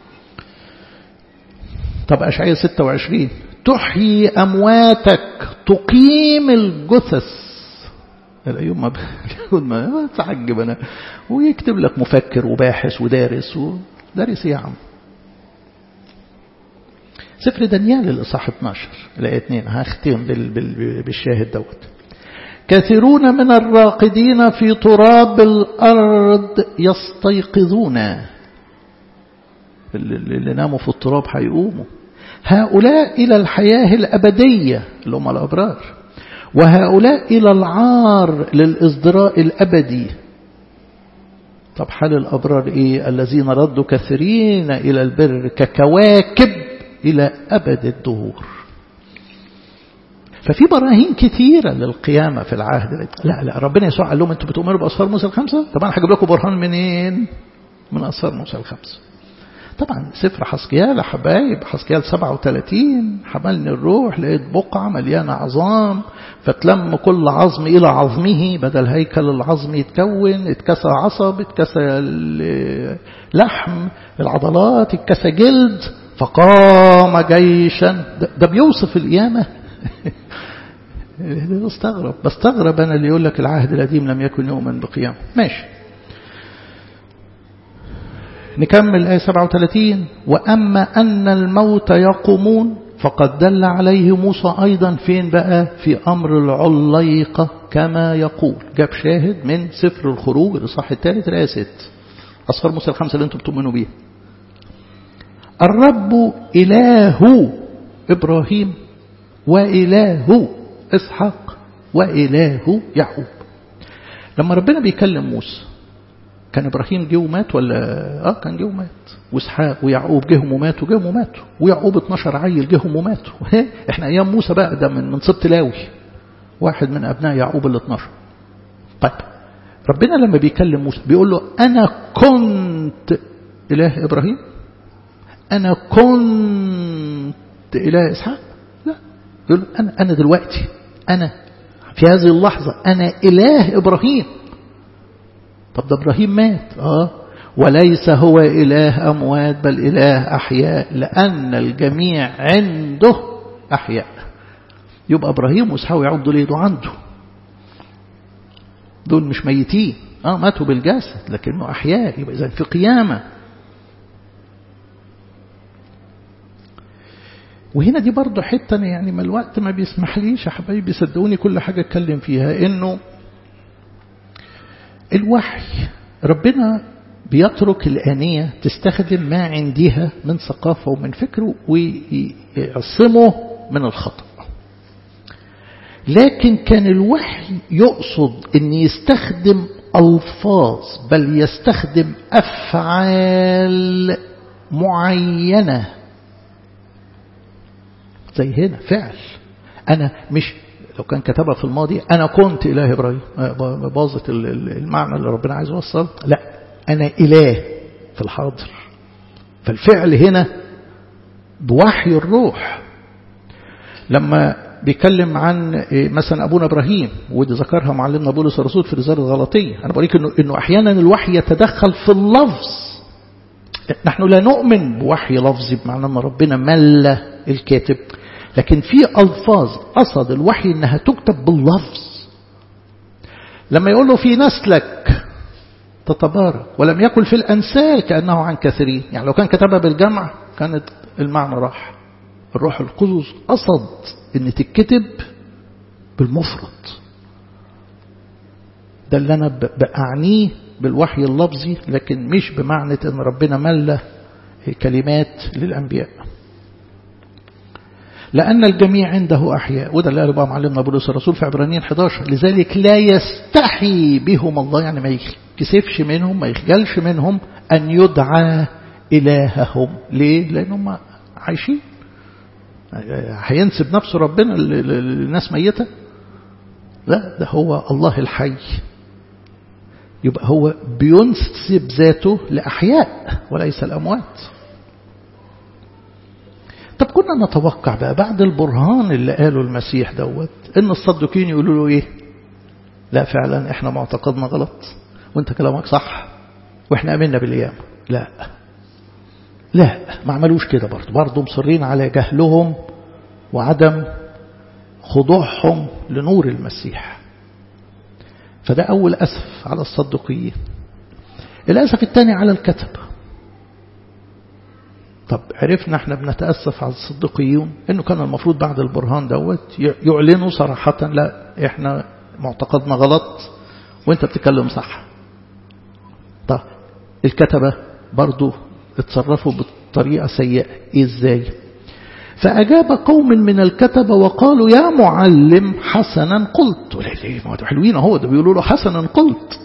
طب أشعية 26 تحيي أمواتك تقيم الجثث الأيوب ما اليهود ما تعجب أنا ويكتب لك مفكر وباحث ودارس ودارس يا عم سفر دانيال الإصحاح 12 الآية 2 هختم بالشاهد دوت كثيرون من الراقدين في تراب الأرض يستيقظون اللي ناموا في التراب هيقوموا هؤلاء إلى الحياة الأبدية اللي هم الأبرار وهؤلاء إلى العار للإصدراء الأبدي طب حال الأبرار إيه الذين ردوا كثيرين إلى البر ككواكب إلى أبد الدهور ففي براهين كثيرة للقيامة في العهد لا لا ربنا يسوع قال لهم انتوا بتؤمنوا بأسفار موسى الخمسة طبعا هجيب لكم برهان منين من أسفار موسى الخمسة طبعا سفر حسكيال يا حبايب حسكيال 37 حملني الروح لقيت بقعة مليانة عظام فتلم كل عظم إلى عظمه بدل هيكل العظم يتكون اتكسى عصب اتكسى لحم العضلات اتكسى جلد فقام جيشا ده, ده بيوصف القيامة بستغرب بستغرب أنا اللي يقول لك العهد القديم لم يكن يؤمن بقيامه ماشي نكمل آية 37 وأما أن الموت يقومون فقد دل عليه موسى أيضا فين بقى في أمر العليقة كما يقول جاب شاهد من سفر الخروج الإصحاح الثالث الآية 6 أصفار موسى الخمسة اللي أنتم بتؤمنوا بيها الرب إله إبراهيم وإله إسحاق وإله يعقوب لما ربنا بيكلم موسى كان إبراهيم جه ومات ولا آه كان جه ومات وإسحاق ويعقوب جهم وماتوا جهم وماتوا ويعقوب 12 عيل جهم وماتوا إحنا أيام موسى بقى ده من من سبط لاوي واحد من أبناء يعقوب ال 12 طيب ربنا لما بيكلم موسى بيقول له أنا كنت إله إبراهيم أنا كنت إله إسحاق لا يقول له أنا, أنا دلوقتي أنا في هذه اللحظة أنا إله إبراهيم طب ده إبراهيم مات آه وليس هو إله أموات بل إله أحياء لأن الجميع عنده أحياء يبقى إبراهيم وإسحاق ويعقوب دول يدوا عنده دول مش ميتين آه ماتوا بالجسد لكنه أحياء يبقى إذا في قيامة وهنا دي برضه حتة يعني ما الوقت ما بيسمح ليش يا حبايبي صدقوني كل حاجة اتكلم فيها انه الوحي ربنا بيترك الآنية تستخدم ما عندها من ثقافة ومن فكر ويعصمه من الخطأ لكن كان الوحي يقصد أن يستخدم ألفاظ بل يستخدم أفعال معينة زي هنا فعل أنا مش لو كان كتبها في الماضي أنا كنت إله إبراهيم باظت المعنى اللي ربنا عايز يوصل لا أنا إله في الحاضر فالفعل هنا بوحي الروح لما بيتكلم عن مثلا أبونا إبراهيم ودي ذكرها معلمنا بولس الرسول في رسالة الغلطية أنا بقولك إنه, إنه أحيانا الوحي يتدخل في اللفظ نحن لا نؤمن بوحي لفظي بمعنى أن ربنا ملى الكاتب لكن في ألفاظ قصد الوحي إنها تكتب باللفظ لما يقول له في نسلك تتبارك ولم يكن في الأنسال كأنه عن كثيرين يعني لو كان كتبها بالجمع كانت المعنى راح الروح القدس قصد ان تتكتب بالمفرد ده اللي انا بأعنيه بالوحي اللفظي لكن مش بمعنى ان ربنا ملى كلمات للأنبياء لأن الجميع عنده أحياء وده اللي قاله بقى معلمنا بولس الرسول في عبرانيين 11 لذلك لا يستحي بهم الله يعني ما يكسفش منهم ما يخجلش منهم أن يدعى إلههم ليه؟ لأنهم عايشين هينسب نفسه ربنا للناس ميتة لا ده هو الله الحي يبقى هو بينسب ذاته لأحياء وليس الأموات طب كنا نتوقع بقى بعد البرهان اللي قاله المسيح دوت ان الصدقين يقولوا له ايه لا فعلا احنا معتقدنا غلط وانت كلامك صح واحنا امنا بالايام لا لا ما عملوش كده برضه برضه مصرين على جهلهم وعدم خضوعهم لنور المسيح فده أول أسف على الصدقيين الأسف الثاني على الكتبة طب عرفنا احنا بنتأسف على الصدقيون انه كان المفروض بعد البرهان دوت يعلنوا صراحة لا احنا معتقدنا غلط وانت بتتكلم صح طب الكتبة برضو اتصرفوا بطريقة سيئة ازاي فأجاب قوم من الكتبة وقالوا يا معلم حسنا قلت ليه ما حلوين اهو ده بيقولوا له حسنا قلت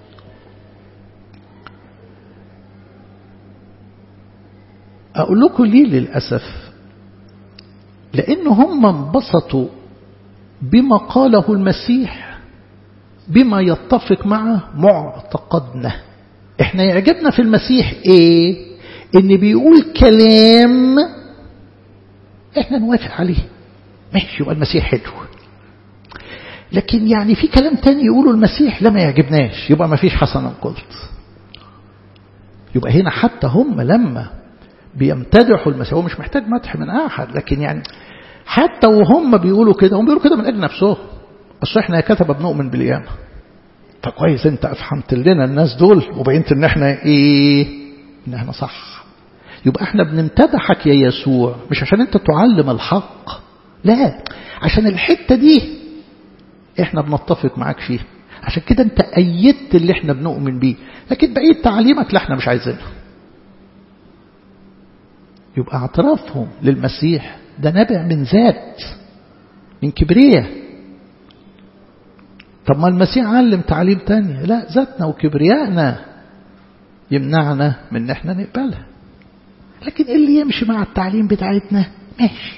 أقول لكم ليه للأسف لأن هم انبسطوا بما قاله المسيح بما يتفق مع معتقدنا احنا يعجبنا في المسيح ايه ان بيقول كلام احنا نوافق عليه ماشي يبقى المسيح حلو لكن يعني في كلام تاني يقوله المسيح لا ما يعجبناش يبقى ما فيش حسنا قلت يبقى هنا حتى هم لما بيمتدحوا المسيح هو مش محتاج مدح من أحد لكن يعني حتى وهم بيقولوا كده هم بيقولوا كده من أجل نفسهم بس احنا كتب بنؤمن بالقيامة فكويس انت افهمت لنا الناس دول وبينت ان احنا ايه ان احنا صح يبقى احنا بنمتدحك يا يسوع مش عشان انت تعلم الحق لا عشان الحتة دي احنا بنتفق معاك فيها عشان كده انت أيدت اللي احنا بنؤمن بيه لكن بقية تعليمك لا احنا مش عايزينها يبقى اعترافهم للمسيح ده نابع من ذات من كبرية طب ما المسيح علم تعليم تانية لا ذاتنا وكبريائنا يمنعنا من ان احنا نقبلها لكن اللي يمشي مع التعليم بتاعتنا ماشي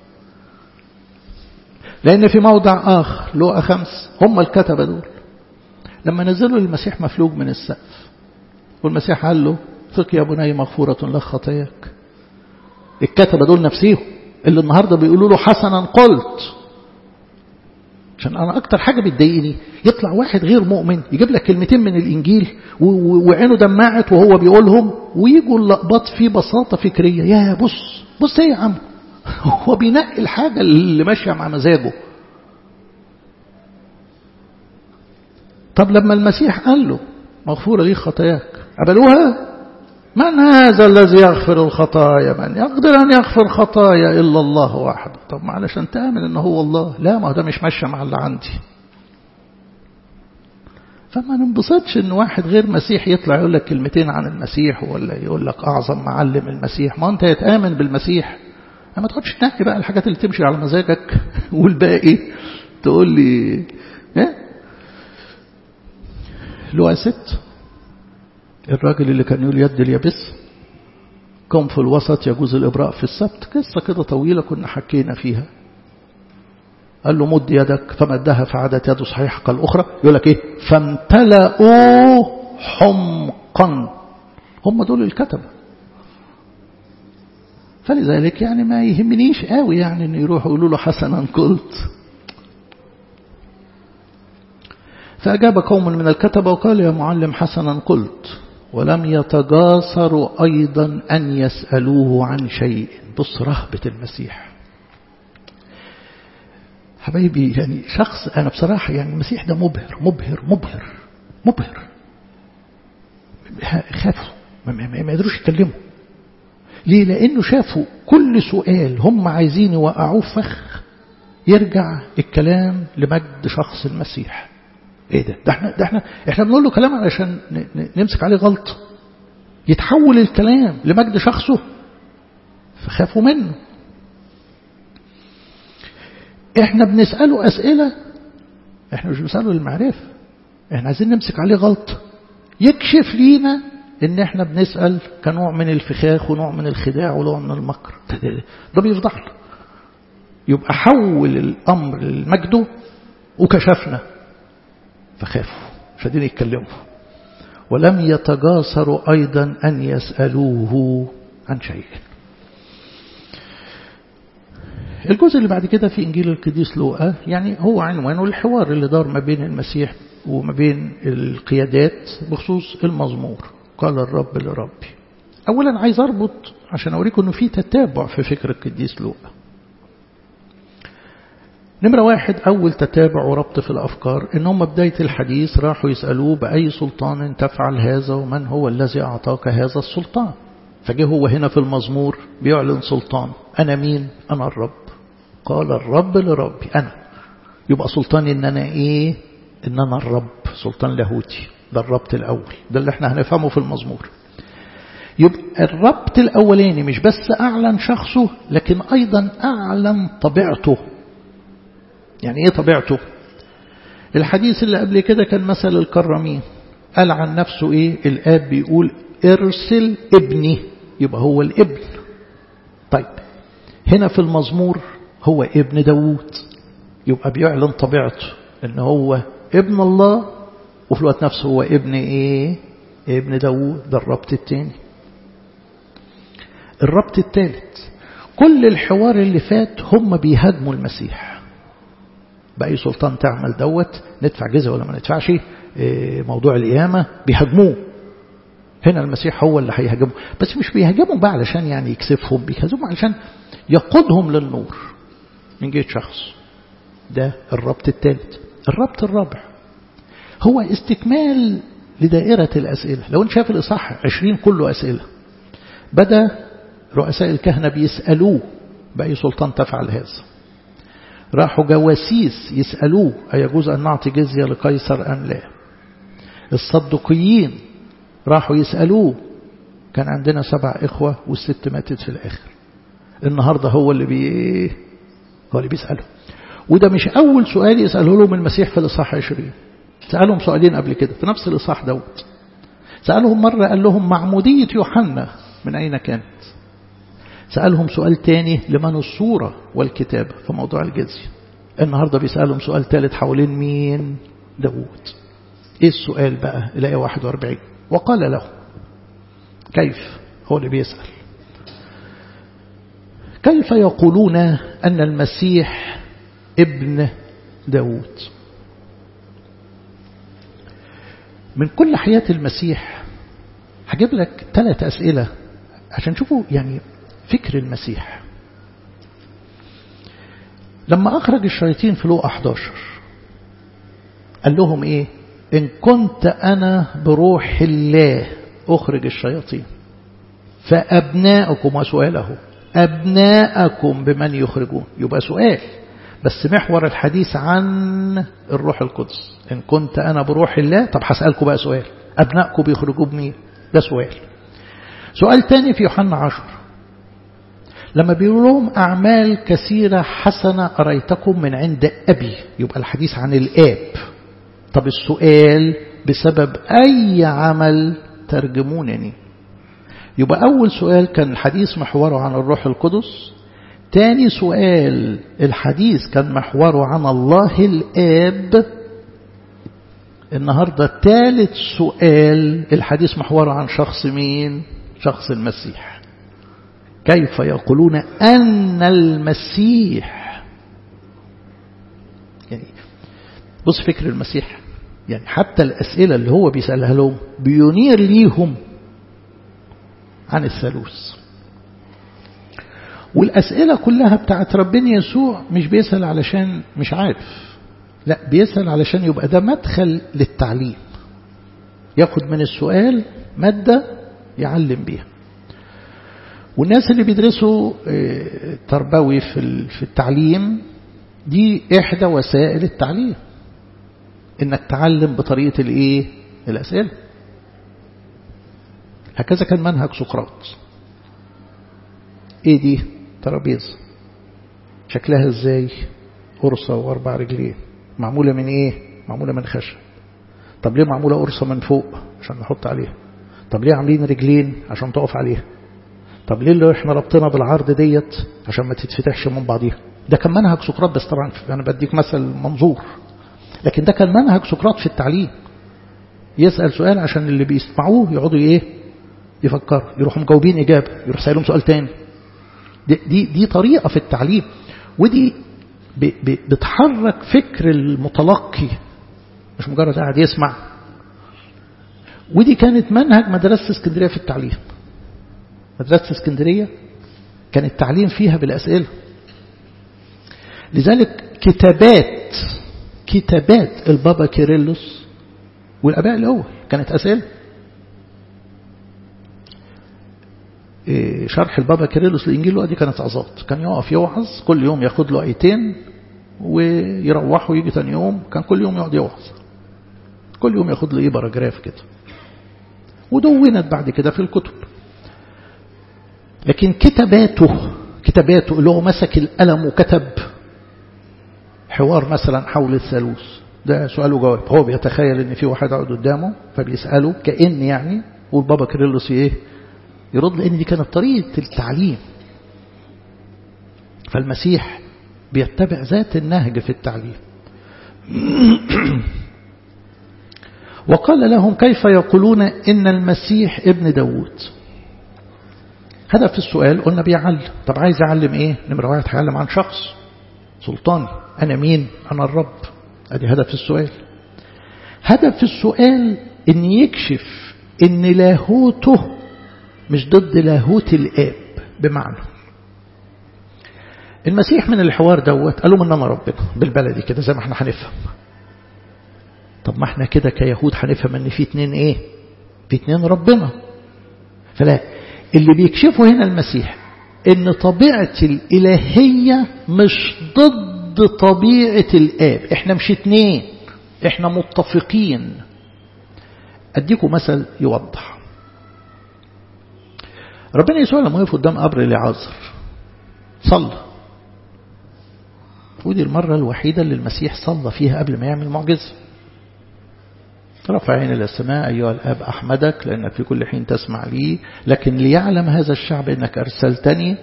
لأن في موضع آخر لقى خمس هم الكتبة دول لما نزلوا المسيح مفلوج من السقف والمسيح قال له ثق يا بني مغفورة لك خطاياك الكتبة دول نفسيهم اللي النهاردة بيقولوا له حسنا قلت عشان أنا أكتر حاجة بتضايقني يطلع واحد غير مؤمن يجيب لك كلمتين من الإنجيل وعينه دمعت وهو بيقولهم ويجوا اللقبات في بساطة فكرية يا بص بص ايه يا عم هو بينقي الحاجة اللي ماشية مع مزاجه طب لما المسيح قال له مغفورة لي خطاياك قبلوها من هذا الذي يغفر الخطايا من يقدر أن يغفر خطايا إلا الله وحده طب ما علشان تآمن أنه هو الله لا ما هو ده مش ماشية مع اللي عندي فما ننبسطش ان واحد غير مسيح يطلع يقول لك كلمتين عن المسيح ولا يقول لك اعظم معلم المسيح ما انت يتامن بالمسيح ما تقعدش تنقي بقى الحاجات اللي تمشي على مزاجك والباقي تقول لي ايه لو ست الراجل اللي كان يقول يد اليابس قم في الوسط يجوز الإبراء في السبت قصة كده طويلة كنا حكينا فيها قال له مد يدك فمدها فعادت يده صحيحة كالأخرى يقول لك إيه فامتلأوا حمقا هم دول الكتبة فلذلك يعني ما يهمنيش قوي يعني ان يروحوا يقولوا له حسنا قلت فأجاب قوم من الكتبة وقال يا معلم حسنا قلت ولم يتجاسروا أيضا أن يسألوه عن شيء بص رهبة المسيح حبايبي يعني شخص أنا بصراحة يعني المسيح ده مبهر مبهر مبهر مبهر خافوا ما يقدروش يتكلموا ليه لأنه شافوا كل سؤال هم عايزين يوقعوه فخ يرجع الكلام لمجد شخص المسيح ايه ده ده احنا ده احنا احنا بنقول له كلام علشان نمسك عليه غلط يتحول الكلام لمجد شخصه فخافوا منه احنا بنسأله أسئلة احنا مش بنسأله للمعرفة احنا عايزين نمسك عليه غلط يكشف لينا ان احنا بنسأل كنوع من الفخاخ ونوع من الخداع ونوع من المكر ده بيفضحنا يبقى حول الأمر لمجده وكشفنا فخافوا مش قادرين يتكلموا ولم يتجاسروا أيضا أن يسألوه عن شيء الجزء اللي بعد كده في إنجيل القديس لوقا يعني هو عنوانه الحوار اللي دار ما بين المسيح وما بين القيادات بخصوص المزمور قال الرب لربي أولا عايز أربط عشان أوريكم أنه في تتابع في فكر القديس لوقا نمرة واحد أول تتابع وربط في الأفكار إن هم بداية الحديث راحوا يسألوه بأي سلطان تفعل هذا ومن هو الذي أعطاك هذا السلطان فجه هو هنا في المزمور بيعلن سلطان أنا مين أنا الرب قال الرب لربي أنا يبقى سلطاني إن أنا إيه إن أنا الرب سلطان لاهوتي ده الربط الأول ده اللي احنا هنفهمه في المزمور يبقى الربط الأولاني مش بس أعلن شخصه لكن أيضا أعلن طبيعته يعني إيه طبيعته الحديث اللي قبل كده كان مثل الكرامين قال عن نفسه إيه الآب بيقول ارسل ابني يبقى هو الابن طيب هنا في المزمور هو ابن داوود يبقى بيعلن طبيعته ان هو ابن الله وفي الوقت نفسه هو ابن ايه ابن داوود ده الربط التاني الربط الثالث كل الحوار اللي فات هم بيهاجموا المسيح بأي سلطان تعمل دوت ندفع جزء ولا ما ندفعش موضوع القيامة بيهاجموه هنا المسيح هو اللي هيهاجمه بس مش بيهاجمهم بقى علشان يعني يكسفهم بيهاجمهم علشان يقودهم للنور من جهة شخص ده الربط الثالث الربط الرابع هو استكمال لدائرة الأسئلة لو انت شايف الإصحاح 20 كله أسئلة بدأ رؤساء الكهنة بيسألوه بأي سلطان تفعل هذا راحوا جواسيس يسألوه أيجوز أن نعطي جزية لقيصر أم لا الصدقيين راحوا يسألوه كان عندنا سبع إخوة والست ماتت في الآخر النهاردة هو اللي بي هو اللي بيسأله وده مش أول سؤال يسأله لهم المسيح في الإصحاح 20 سألهم سؤالين قبل كده في نفس الإصحاح دوت سألهم مرة قال لهم معمودية يوحنا من أين كانت سألهم سؤال تاني لمن الصورة والكتابة في موضوع الجزية النهاردة بيسألهم سؤال ثالث حوالين مين داود ايه السؤال بقى الآية 41 وقال له كيف هو اللي بيسأل كيف يقولون أن المسيح ابن داود من كل حياة المسيح هجيب لك ثلاث أسئلة عشان تشوفوا يعني فكر المسيح لما أخرج الشياطين في لوقا 11 قال لهم إيه إن كنت أنا بروح الله أخرج الشياطين فأبناءكم وسؤاله أبناءكم بمن يخرجون يبقى سؤال بس محور الحديث عن الروح القدس إن كنت أنا بروح الله طب هسألكم بقى سؤال أبنائكم بيخرجوا بمين ده سؤال سؤال تاني في يوحنا عشر لما بيقول لهم أعمال كثيرة حسنة أريتكم من عند أبي يبقى الحديث عن الآب طب السؤال بسبب أي عمل ترجمونني يبقى أول سؤال كان الحديث محوره عن الروح القدس تاني سؤال الحديث كان محوره عن الله الآب النهاردة ثالث سؤال الحديث محوره عن شخص مين شخص المسيح كيف يقولون أن المسيح يعني بص فكر المسيح يعني حتى الأسئلة اللي هو بيسألها لهم بينير ليهم عن الثالوث والأسئلة كلها بتاعت ربنا يسوع مش بيسأل علشان مش عارف لا بيسأل علشان يبقى ده مدخل للتعليم ياخد من السؤال مادة يعلم بيها والناس اللي بيدرسوا تربوي في التعليم دي إحدى وسائل التعليم إنك تعلم بطريقة الإيه الأسئلة هكذا كان منهج سقراط ايه دي ترابيزه شكلها ازاي قرصة واربع رجلين معمولة من ايه معمولة من خشب طب ليه معمولة قرصة من فوق عشان نحط عليها طب ليه عاملين رجلين عشان تقف عليها طب ليه اللي احنا ربطنا بالعرض ديت عشان ما تتفتحش من بعضيها ده كان منهج سقراط بس طبعا انا بديك مثل منظور لكن ده كان منهج سقراط في التعليم يسأل سؤال عشان اللي بيسمعوه يقعدوا ايه يفكروا يروحوا مجاوبين إجابة يروح سألهم سؤال تاني دي, دي, دي طريقة في التعليم ودي بتحرك فكر المتلقي مش مجرد قاعد يسمع ودي كانت منهج مدرسة اسكندرية في التعليم مدرسة اسكندرية كان التعليم فيها بالأسئلة لذلك كتابات كتابات البابا كيرلس والأباء الأول كانت أسئلة شرح البابا كيرلس للإنجيل دي كانت عظات كان يقف يوعظ كل يوم ياخد له آيتين ويروحوا يجي تاني يوم كان كل يوم يقعد يوعظ كل يوم ياخد له ايه باراجراف كده ودونت بعد كده في الكتب لكن كتاباته كتاباته اللي هو مسك القلم وكتب حوار مثلا حول الثالوث ده سؤال وجواب هو بيتخيل ان في واحد قاعد قدامه فبيسأله كأن يعني والبابا كيرلس ايه يرد لأن دي كانت طريقة التعليم فالمسيح بيتبع ذات النهج في التعليم وقال لهم كيف يقولون إن المسيح ابن داود هدف السؤال قلنا بيعلم طب عايز يعلم ايه نمرة واحد هيعلم عن شخص سلطاني أنا مين أنا الرب ادي هدف السؤال هدف السؤال ان يكشف ان لاهوته مش ضد لاهوت الآب بمعنى المسيح من الحوار دوت قال لهم ان انا ربنا بالبلدي كده زي ما احنا هنفهم طب ما احنا كده كيهود هنفهم ان في اتنين ايه في اتنين ربنا فلا اللي بيكشفه هنا المسيح ان طبيعة الإلهية مش ضد طبيعة الآب احنا مش اتنين احنا متفقين اديكم مثل يوضح ربنا يسوع لما وقف قدام قبر لعازر صلى ودي المرة الوحيدة اللي المسيح صلى فيها قبل ما يعمل معجزة رفع عين إلى السماء أيها الآب أحمدك لأنك في كل حين تسمع لي لكن ليعلم هذا الشعب أنك أرسلتني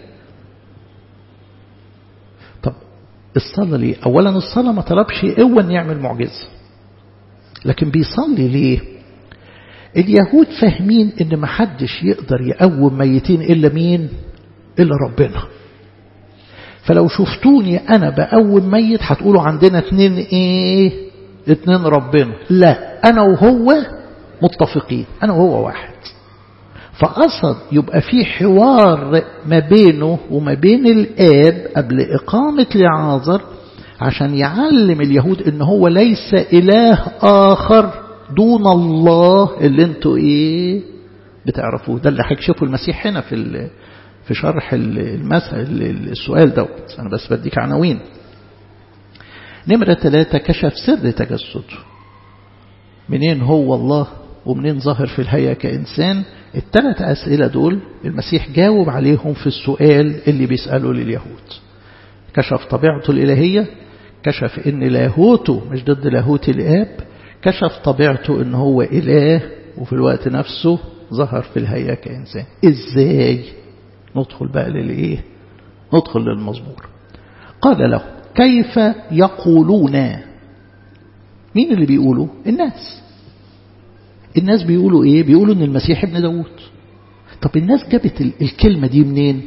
طب الصلاة ليه أولا الصلاة ما طلبش قوة أن يعمل معجزة لكن بيصلي ليه اليهود فاهمين ان ما حدش يقدر يقوم ميتين الا مين الا ربنا فلو شفتوني انا بقوم ميت هتقولوا عندنا اتنين ايه اتنين ربنا لا انا وهو متفقين انا وهو واحد فقصد يبقى في حوار ما بينه وما بين الاب قبل اقامة لعازر عشان يعلم اليهود ان هو ليس اله اخر دون الله اللي انتوا ايه بتعرفوه ده اللي هيكشفه المسيح هنا في في شرح المسألة السؤال دوت انا بس بديك عناوين نمرة ثلاثة كشف سر تجسده منين هو الله ومنين ظاهر في الهيئة كإنسان الثلاث أسئلة دول المسيح جاوب عليهم في السؤال اللي بيسأله لليهود كشف طبيعته الإلهية كشف إن لاهوته مش ضد لاهوت الآب كشف طبيعته إن هو إله وفي الوقت نفسه ظهر في الهيئة كإنسان إزاي ندخل بقى للإيه ندخل للمزمور قال له كيف يقولون مين اللي بيقولوا الناس الناس بيقولوا ايه بيقولوا ان المسيح ابن داود طب الناس جابت الكلمة دي منين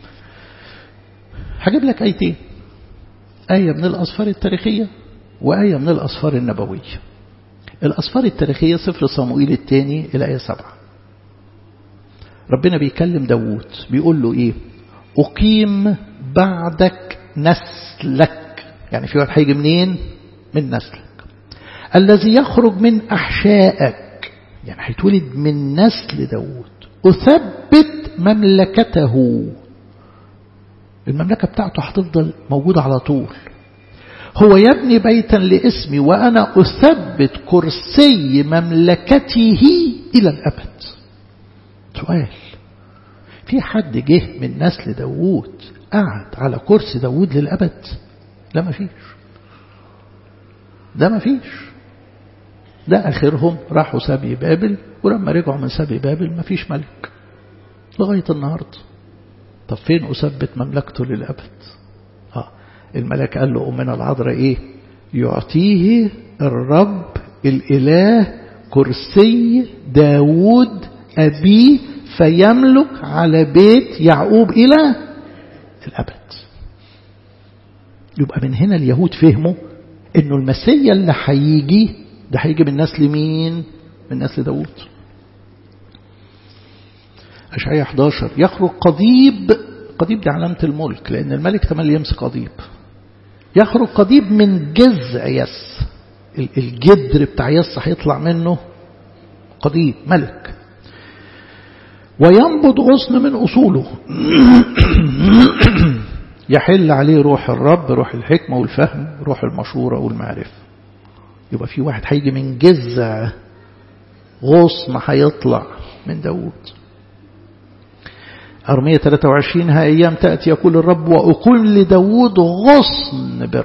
هجيب لك ايتين آية من الأسفار التاريخية وآية من الأسفار النبوية الأسفار التاريخية سفر صموئيل الثاني الآية سبعة ربنا بيكلم داود بيقول له ايه أقيم بعدك نسلك يعني في واحد هيجي منين من نسلك الذي يخرج من أحشائك يعني هيتولد من نسل داود أثبت مملكته المملكة بتاعته هتفضل موجودة على طول هو يبني بيتا لاسمي وأنا أثبت كرسي مملكته إلى الأبد سؤال في حد جه من نسل داوود قعد على كرسي داوود للأبد لا ما فيش ده ما فيش ده آخرهم راحوا سبي بابل ولما رجعوا من سبي بابل ما فيش ملك لغاية النهاردة طب فين أثبت مملكته للأبد آه الملك قال له أمنا العذراء إيه يعطيه الرب الإله كرسي داود أبيه فيملك على بيت يعقوب إلى الأبد يبقى من هنا اليهود فهموا انه المسيا اللي هيجي ده هيجي من نسل مين من نسل داود أشعية 11 يخرج قضيب قضيب دي علامة الملك لأن الملك تملي يمسك قضيب يخرج قضيب من جذع يس الجدر بتاع يس هيطلع منه قضيب ملك وينبض غصن من أصوله يحل عليه روح الرب روح الحكمة والفهم روح المشورة والمعرفة يبقى في واحد هيجي من جذع غصن هيطلع من داود أرمية 23 ها أيام تأتي يقول الرب وأقول لداود غصن بر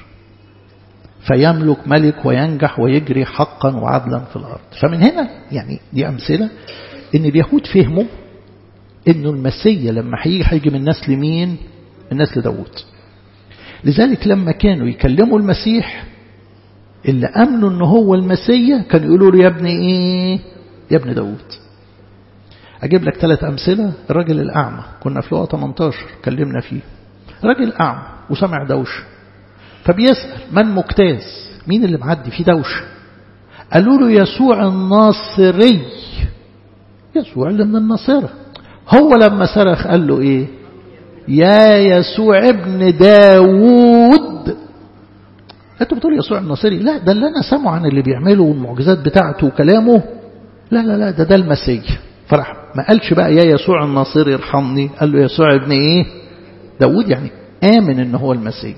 فيملك ملك وينجح ويجري حقا وعدلا في الأرض فمن هنا يعني دي أمثلة إن اليهود فهموا إنه المسيا لما هيجي هيجي من نسل مين من نسل داود لذلك لما كانوا يكلموا المسيح اللي أمنوا إنه هو المسيا كانوا يقولوا له يا ابن إيه يا ابن داود أجيب لك ثلاث أمثلة الراجل الأعمى كنا في لقاء 18 كلمنا فيه راجل أعمى وسمع دوشة فبيسأل من مجتاز مين اللي معدي في دوشة قالوا له يسوع الناصري يسوع اللي من الناصرة هو لما صرخ قال له إيه يا يسوع ابن داوود انتوا بتقول يسوع الناصري لا ده اللي انا سامعه عن اللي بيعمله والمعجزات بتاعته وكلامه لا لا لا ده ده المسيح فرح ما قالش بقى يا يسوع الناصري ارحمني قال له يسوع ابن ايه داود يعني آمن ان هو المسيح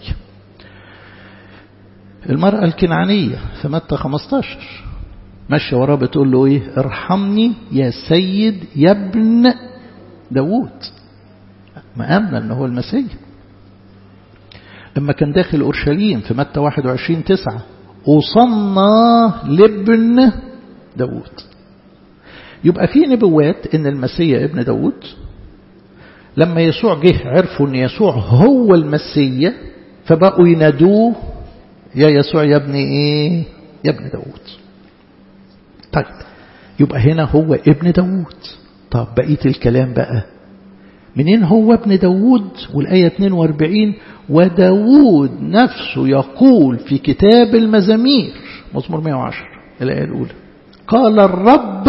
المرأة الكنعانية في متى 15 ماشية وراه بتقول له ايه ارحمني يا سيد يا ابن داود ما آمن ان هو المسيح لما كان داخل أورشليم في متى 21 تسعة أصنى لابن داود يبقى في نبوات ان المسيح ابن داود لما يسوع جه عرفوا ان يسوع هو المسيح فبقوا ينادوه يا يسوع يا ابن ايه يا ابن داود طيب يبقى هنا هو ابن داود طب بقية الكلام بقى منين هو ابن داود والآية 42 وداود نفسه يقول في كتاب المزامير مزمور 110 الآية الأولى قال الرب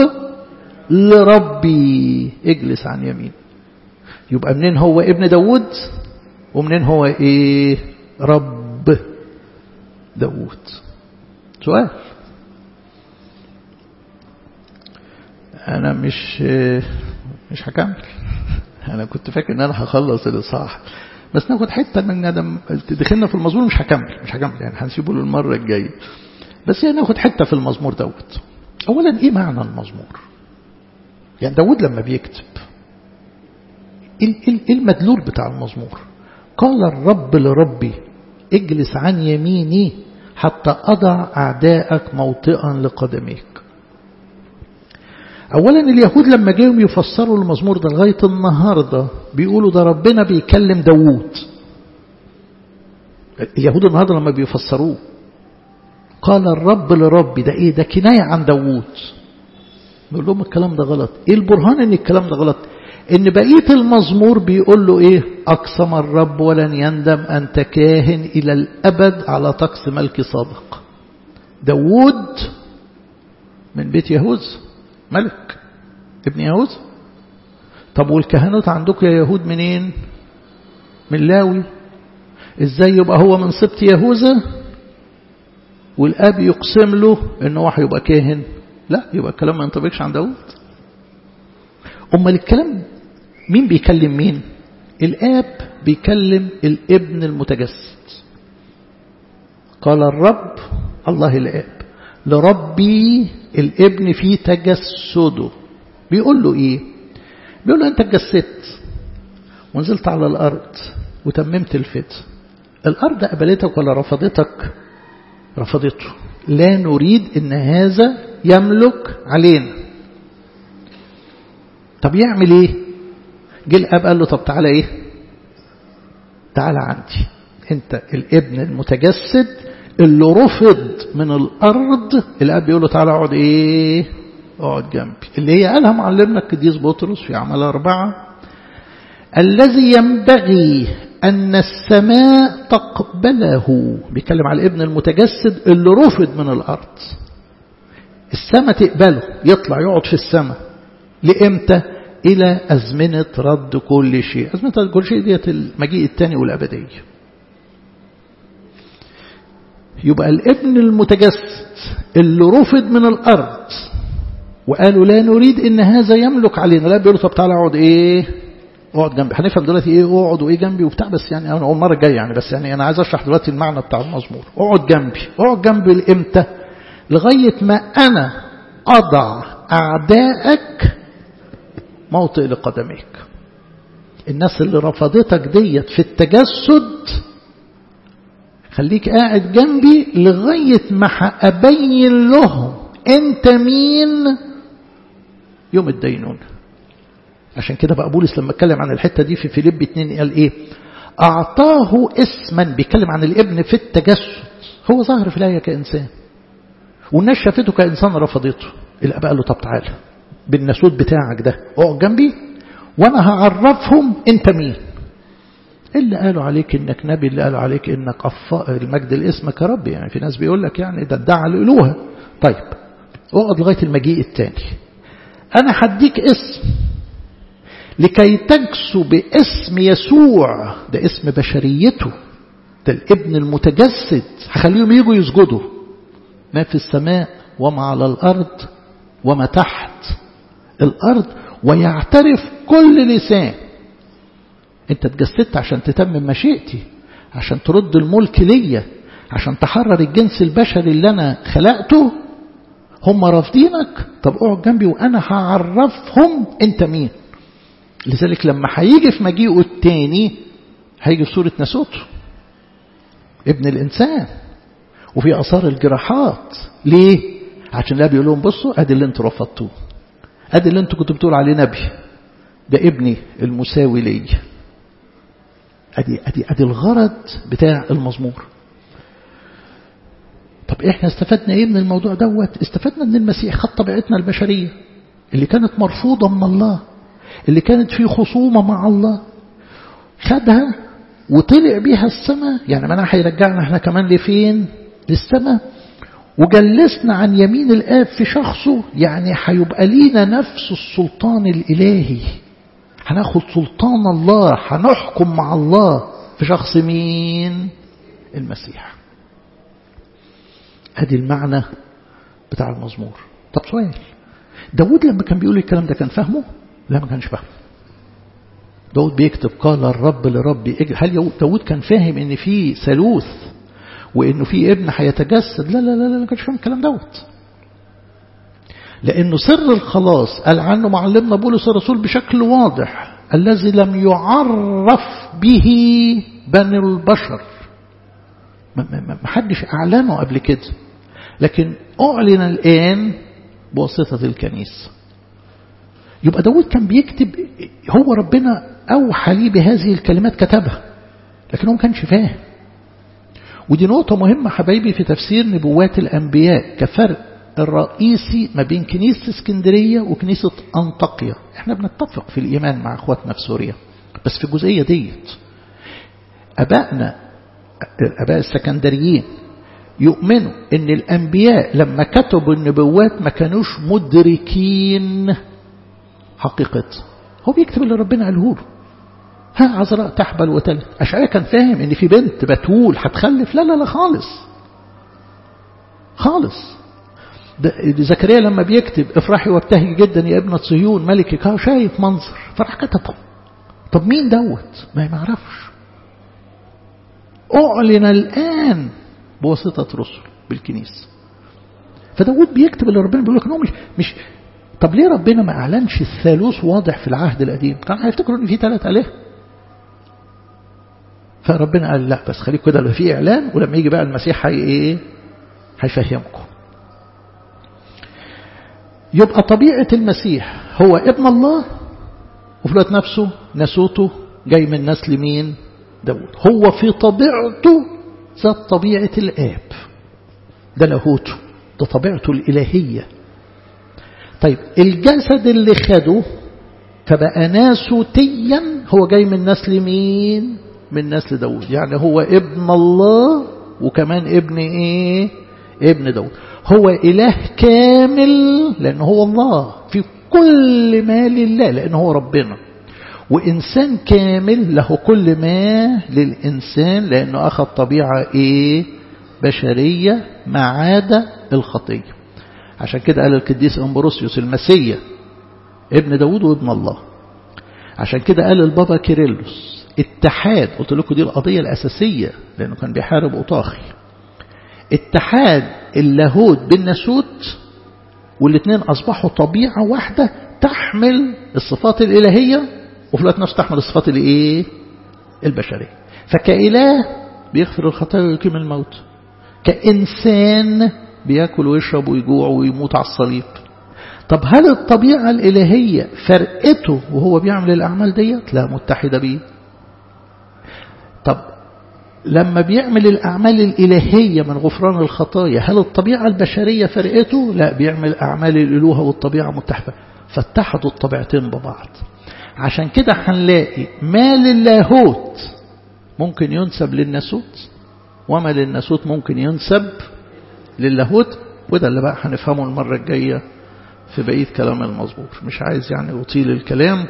لربي اجلس عن يمين يبقى منين هو ابن داود ومنين هو ايه رب داود سؤال انا مش مش هكمل انا كنت فاكر ان انا هخلص الاصحاح بس ناخد حته من ندم دخلنا في المزمور مش هكمل مش هكمل يعني هنسيبه للمره الجايه بس هي ناخد حته في المزمور داود اولا ايه معنى المزمور يعني داود لما بيكتب ايه المدلول بتاع المزمور قال الرب لربي اجلس عن يميني حتى أضع أعداءك موطئا لقدميك أولا اليهود لما جاهم يفسروا المزمور ده لغاية النهاردة بيقولوا ده ربنا بيكلم داوود اليهود النهاردة لما بيفسروه قال الرب لربي ده ايه ده كناية عن داوود نقول لهم الكلام ده غلط ايه البرهان ان الكلام ده غلط ان بقية المزمور بيقول له ايه اقسم الرب ولن يندم انت كاهن الى الابد على طقس ملك سابق داوود من بيت يهوذا ملك ابن يهوذا طب والكهنوت عندكم يا يهود منين من لاوي ازاي يبقى هو من سبط يهوذا والاب يقسم له ان هو هيبقى كاهن لا يبقى الكلام ما ينطبقش عن داود امال الكلام مين بيكلم مين الاب بيكلم الابن المتجسد قال الرب الله الاب لربي الابن في تجسده بيقول له ايه بيقول له انت اتجسدت ونزلت على الارض وتممت الفت الارض قبلتك ولا رفضتك رفضته لا نريد ان هذا يملك علينا طب يعمل ايه جه الاب قال له طب تعالى ايه تعالى عندي انت الابن المتجسد اللي رفض من الارض الاب بيقول له تعالى اقعد ايه اقعد جنبي اللي هي قالها معلمنا القديس بطرس في اعمال اربعه الذي ينبغي أن السماء تقبله بيتكلم على الابن المتجسد اللي رفض من الأرض السماء تقبله يطلع يقعد في السماء لإمتى إلى أزمنة رد كل شيء أزمنة رد كل شيء ديت المجيء الثاني والأبدية يبقى الابن المتجسد اللي رفض من الأرض وقالوا لا نريد ان هذا يملك علينا لا بيقولوا طب تعالى اقعد ايه اقعد جنبي هنفهم دلوقتي ايه اقعد وايه جنبي وبتاع بس يعني انا اول مره الجايه يعني بس يعني انا عايز اشرح دلوقتي المعنى بتاع المزمور اقعد جنبي اقعد جنبي لامتى لغايه ما انا اضع اعدائك موطئ لقدميك الناس اللي رفضتك ديت في التجسد خليك قاعد جنبي لغايه ما هابين لهم انت مين يوم الدينون عشان كده بقى بولس لما اتكلم عن الحتة دي في فيليب 2 قال ايه اعطاه اسما بيتكلم عن الابن في التجسد هو ظهر في الآية كإنسان والناس شافته كإنسان رفضته الأب قال له طب تعالى بالنسوت بتاعك ده اقعد جنبي وانا هعرفهم انت مين اللي قالوا عليك انك نبي اللي قالوا عليك انك أفاء المجد لاسمك يا رب يعني في ناس بيقول لك يعني ده ادعى الالوهه طيب اقعد لغايه المجيء الثاني انا هديك اسم لكي تجسو باسم يسوع ده اسم بشريته ده الابن المتجسد هخليهم يجوا يسجدوا ما في السماء وما على الارض وما تحت الارض ويعترف كل لسان انت اتجسدت عشان تتمم مشيئتي عشان ترد الملك ليا عشان تحرر الجنس البشري اللي انا خلقته هم رافضينك طب اقعد جنبي وانا هعرفهم انت مين لذلك لما هيجي في مجيئه التاني هيجي في صورة ناسوته ابن الإنسان وفي أثار الجراحات ليه؟ عشان النبي يقول لهم بصوا أدي اللي انتوا رفضتوه أدي اللي انتوا كنتوا بتقولوا عليه نبي ده ابني المساوي لي أدي, أدي, أدي الغرض بتاع المزمور طب احنا استفدنا ايه من الموضوع دوت استفدنا ان المسيح خد طبيعتنا البشرية اللي كانت مرفوضة من الله اللي كانت في خصومة مع الله خدها وطلع بيها السماء يعني معناها هيرجعنا احنا كمان لفين للسماء وجلسنا عن يمين الآب في شخصه يعني هيبقى لينا نفس السلطان الإلهي هناخد سلطان الله هنحكم مع الله في شخص مين المسيح ادي المعنى بتاع المزمور طب سؤال داود لما كان بيقول الكلام ده كان فاهمه لا ما كانش فاهمه داود بيكتب قال الرب لربي هل داود كان فاهم ان في ثالوث وانه في ابن هيتجسد لا لا لا لا ما كانش فاهم الكلام دوت لانه سر الخلاص قال عنه معلمنا بولس الرسول بشكل واضح الذي لم يعرف به بني البشر ما حدش اعلنه قبل كده لكن اعلن الان بواسطه الكنيسه يبقى داود كان بيكتب هو ربنا أوحى لي بهذه الكلمات كتبها لكن هو ما كانش فاهم ودي نقطة مهمة حبايبي في تفسير نبوات الأنبياء كفرق الرئيسي ما بين كنيسة اسكندرية وكنيسة أنطاكيا احنا بنتفق في الإيمان مع أخواتنا في سوريا بس في الجزئية ديت أبائنا الأباء السكندريين يؤمنوا أن الأنبياء لما كتبوا النبوات ما كانوش مدركين حقيقة هو بيكتب اللي ربنا قاله له ها عذراء تحبل وتلد أشعياء كان فاهم ان في بنت بتول هتخلف لا لا لا خالص خالص زكريا لما بيكتب افرحي وابتهي جدا يا ابنة صهيون ملكك ها شايف منظر فراح كتبه طب مين دوت ما يعرفش أعلن الآن بواسطة رسل بالكنيسة فداود بيكتب اللي ربنا بيقول لك مش مش طب ليه ربنا ما أعلنش الثالوث واضح في العهد القديم كان هيفتكروا ان في ثلاث آلهة فربنا قال لا بس خليك كده في إعلان ولما يجي بقى المسيح هي إيه هيفهمكم يبقى طبيعة المسيح هو ابن الله وفي الوقت نفسه نسوته جاي من نسل مين داود هو في طبيعته ذات طبيعة الآب ده لاهوته ده طبيعته الإلهية طيب الجسد اللي خده فبقى ناسوتيا هو جاي من نسل مين من نسل داود يعني هو ابن الله وكمان ابن ايه ابن داود هو إله كامل لأنه هو الله في كل ما لله لأنه هو ربنا وإنسان كامل له كل ما للإنسان لأنه أخذ طبيعة إيه بشرية ما عدا الخطية عشان كده قال القديس أمبروسيوس المسيا ابن داود وابن الله عشان كده قال البابا كيرلس اتحاد قلت لكم دي القضية الأساسية لأنه كان بيحارب أطاخي اتحاد اللاهوت بالناسوت والاثنين أصبحوا طبيعة واحدة تحمل الصفات الإلهية وفي الوقت نفسه تحمل الصفات الإيه البشرية فكإله بيغفر الخطايا ويقيم الموت كإنسان بياكل ويشرب ويجوع ويموت على الصليب طب هل الطبيعة الإلهية فرقته وهو بيعمل الأعمال ديت لا متحدة بيه طب لما بيعمل الأعمال الإلهية من غفران الخطايا هل الطبيعة البشرية فرقته لا بيعمل أعمال الإلوهة والطبيعة متحدة فاتحدوا الطبيعتين ببعض عشان كده هنلاقي ما للاهوت ممكن ينسب للناسوت وما للناسوت ممكن ينسب للاهوت وده اللي بقى هنفهمه المرة الجاية في بقية كلام المزبور مش عايز يعني أطيل الكلام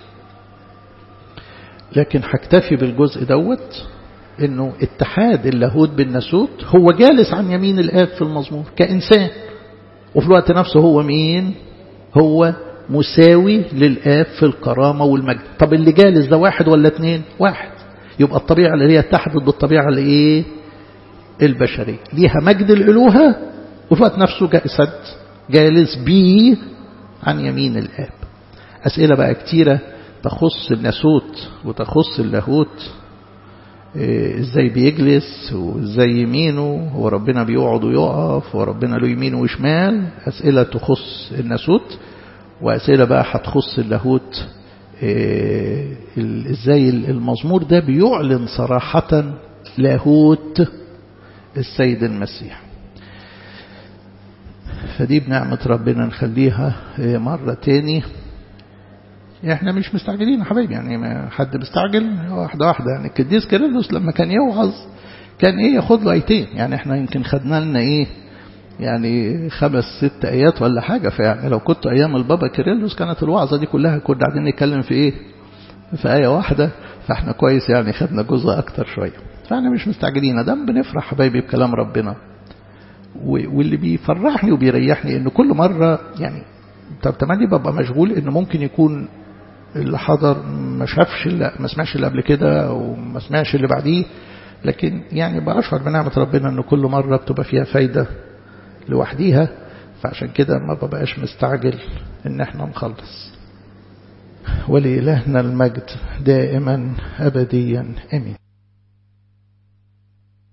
لكن هكتفي بالجزء دوت انه اتحاد اللاهوت بالناسوت هو جالس عن يمين الآب في المزمور كإنسان وفي الوقت نفسه هو مين هو مساوي للآب في الكرامة والمجد طب اللي جالس ده واحد ولا اتنين واحد يبقى الطبيعة اللي هي اتحدت بالطبيعة اللي ايه البشرية ليها مجد الألوهة وفي وقت نفسه جسد جالس بيه عن يمين الآب أسئلة بقى كتيرة تخص الناسوت وتخص اللاهوت ازاي بيجلس وازاي يمينه هو ربنا بيقعد ويقف وربنا له يمين وشمال أسئلة تخص الناسوت وأسئلة بقى هتخص اللاهوت ازاي المزمور ده بيعلن صراحة لاهوت السيد المسيح فدي بنعمة ربنا نخليها مرة تاني احنا مش مستعجلين يا حبايبي يعني ما حد مستعجل واحدة واحدة يعني القديس كيرلس لما كان يوعظ كان ايه ياخد له ايتين يعني احنا يمكن خدنا لنا ايه يعني خمس ست ايات ولا حاجة فيعني لو كنت ايام البابا كيرلس كانت الوعظة دي كلها كنا قاعدين نتكلم في ايه في آية واحدة فاحنا كويس يعني خدنا جزء اكتر شوية فاحنا مش مستعجلين ده بنفرح حبايبي بكلام ربنا واللي بيفرحني وبيريحني ان كل مرة يعني طب تملي ببقى مشغول ان ممكن يكون اللي حضر ما شافش اللي ما سمعش اللي قبل كده او ما سمعش اللي بعديه لكن يعني بأشعر بنعمة ربنا ان كل مرة بتبقى فيها فايدة لوحديها فعشان كده ما ببقاش مستعجل ان احنا نخلص ولإلهنا المجد دائما أبديا أمين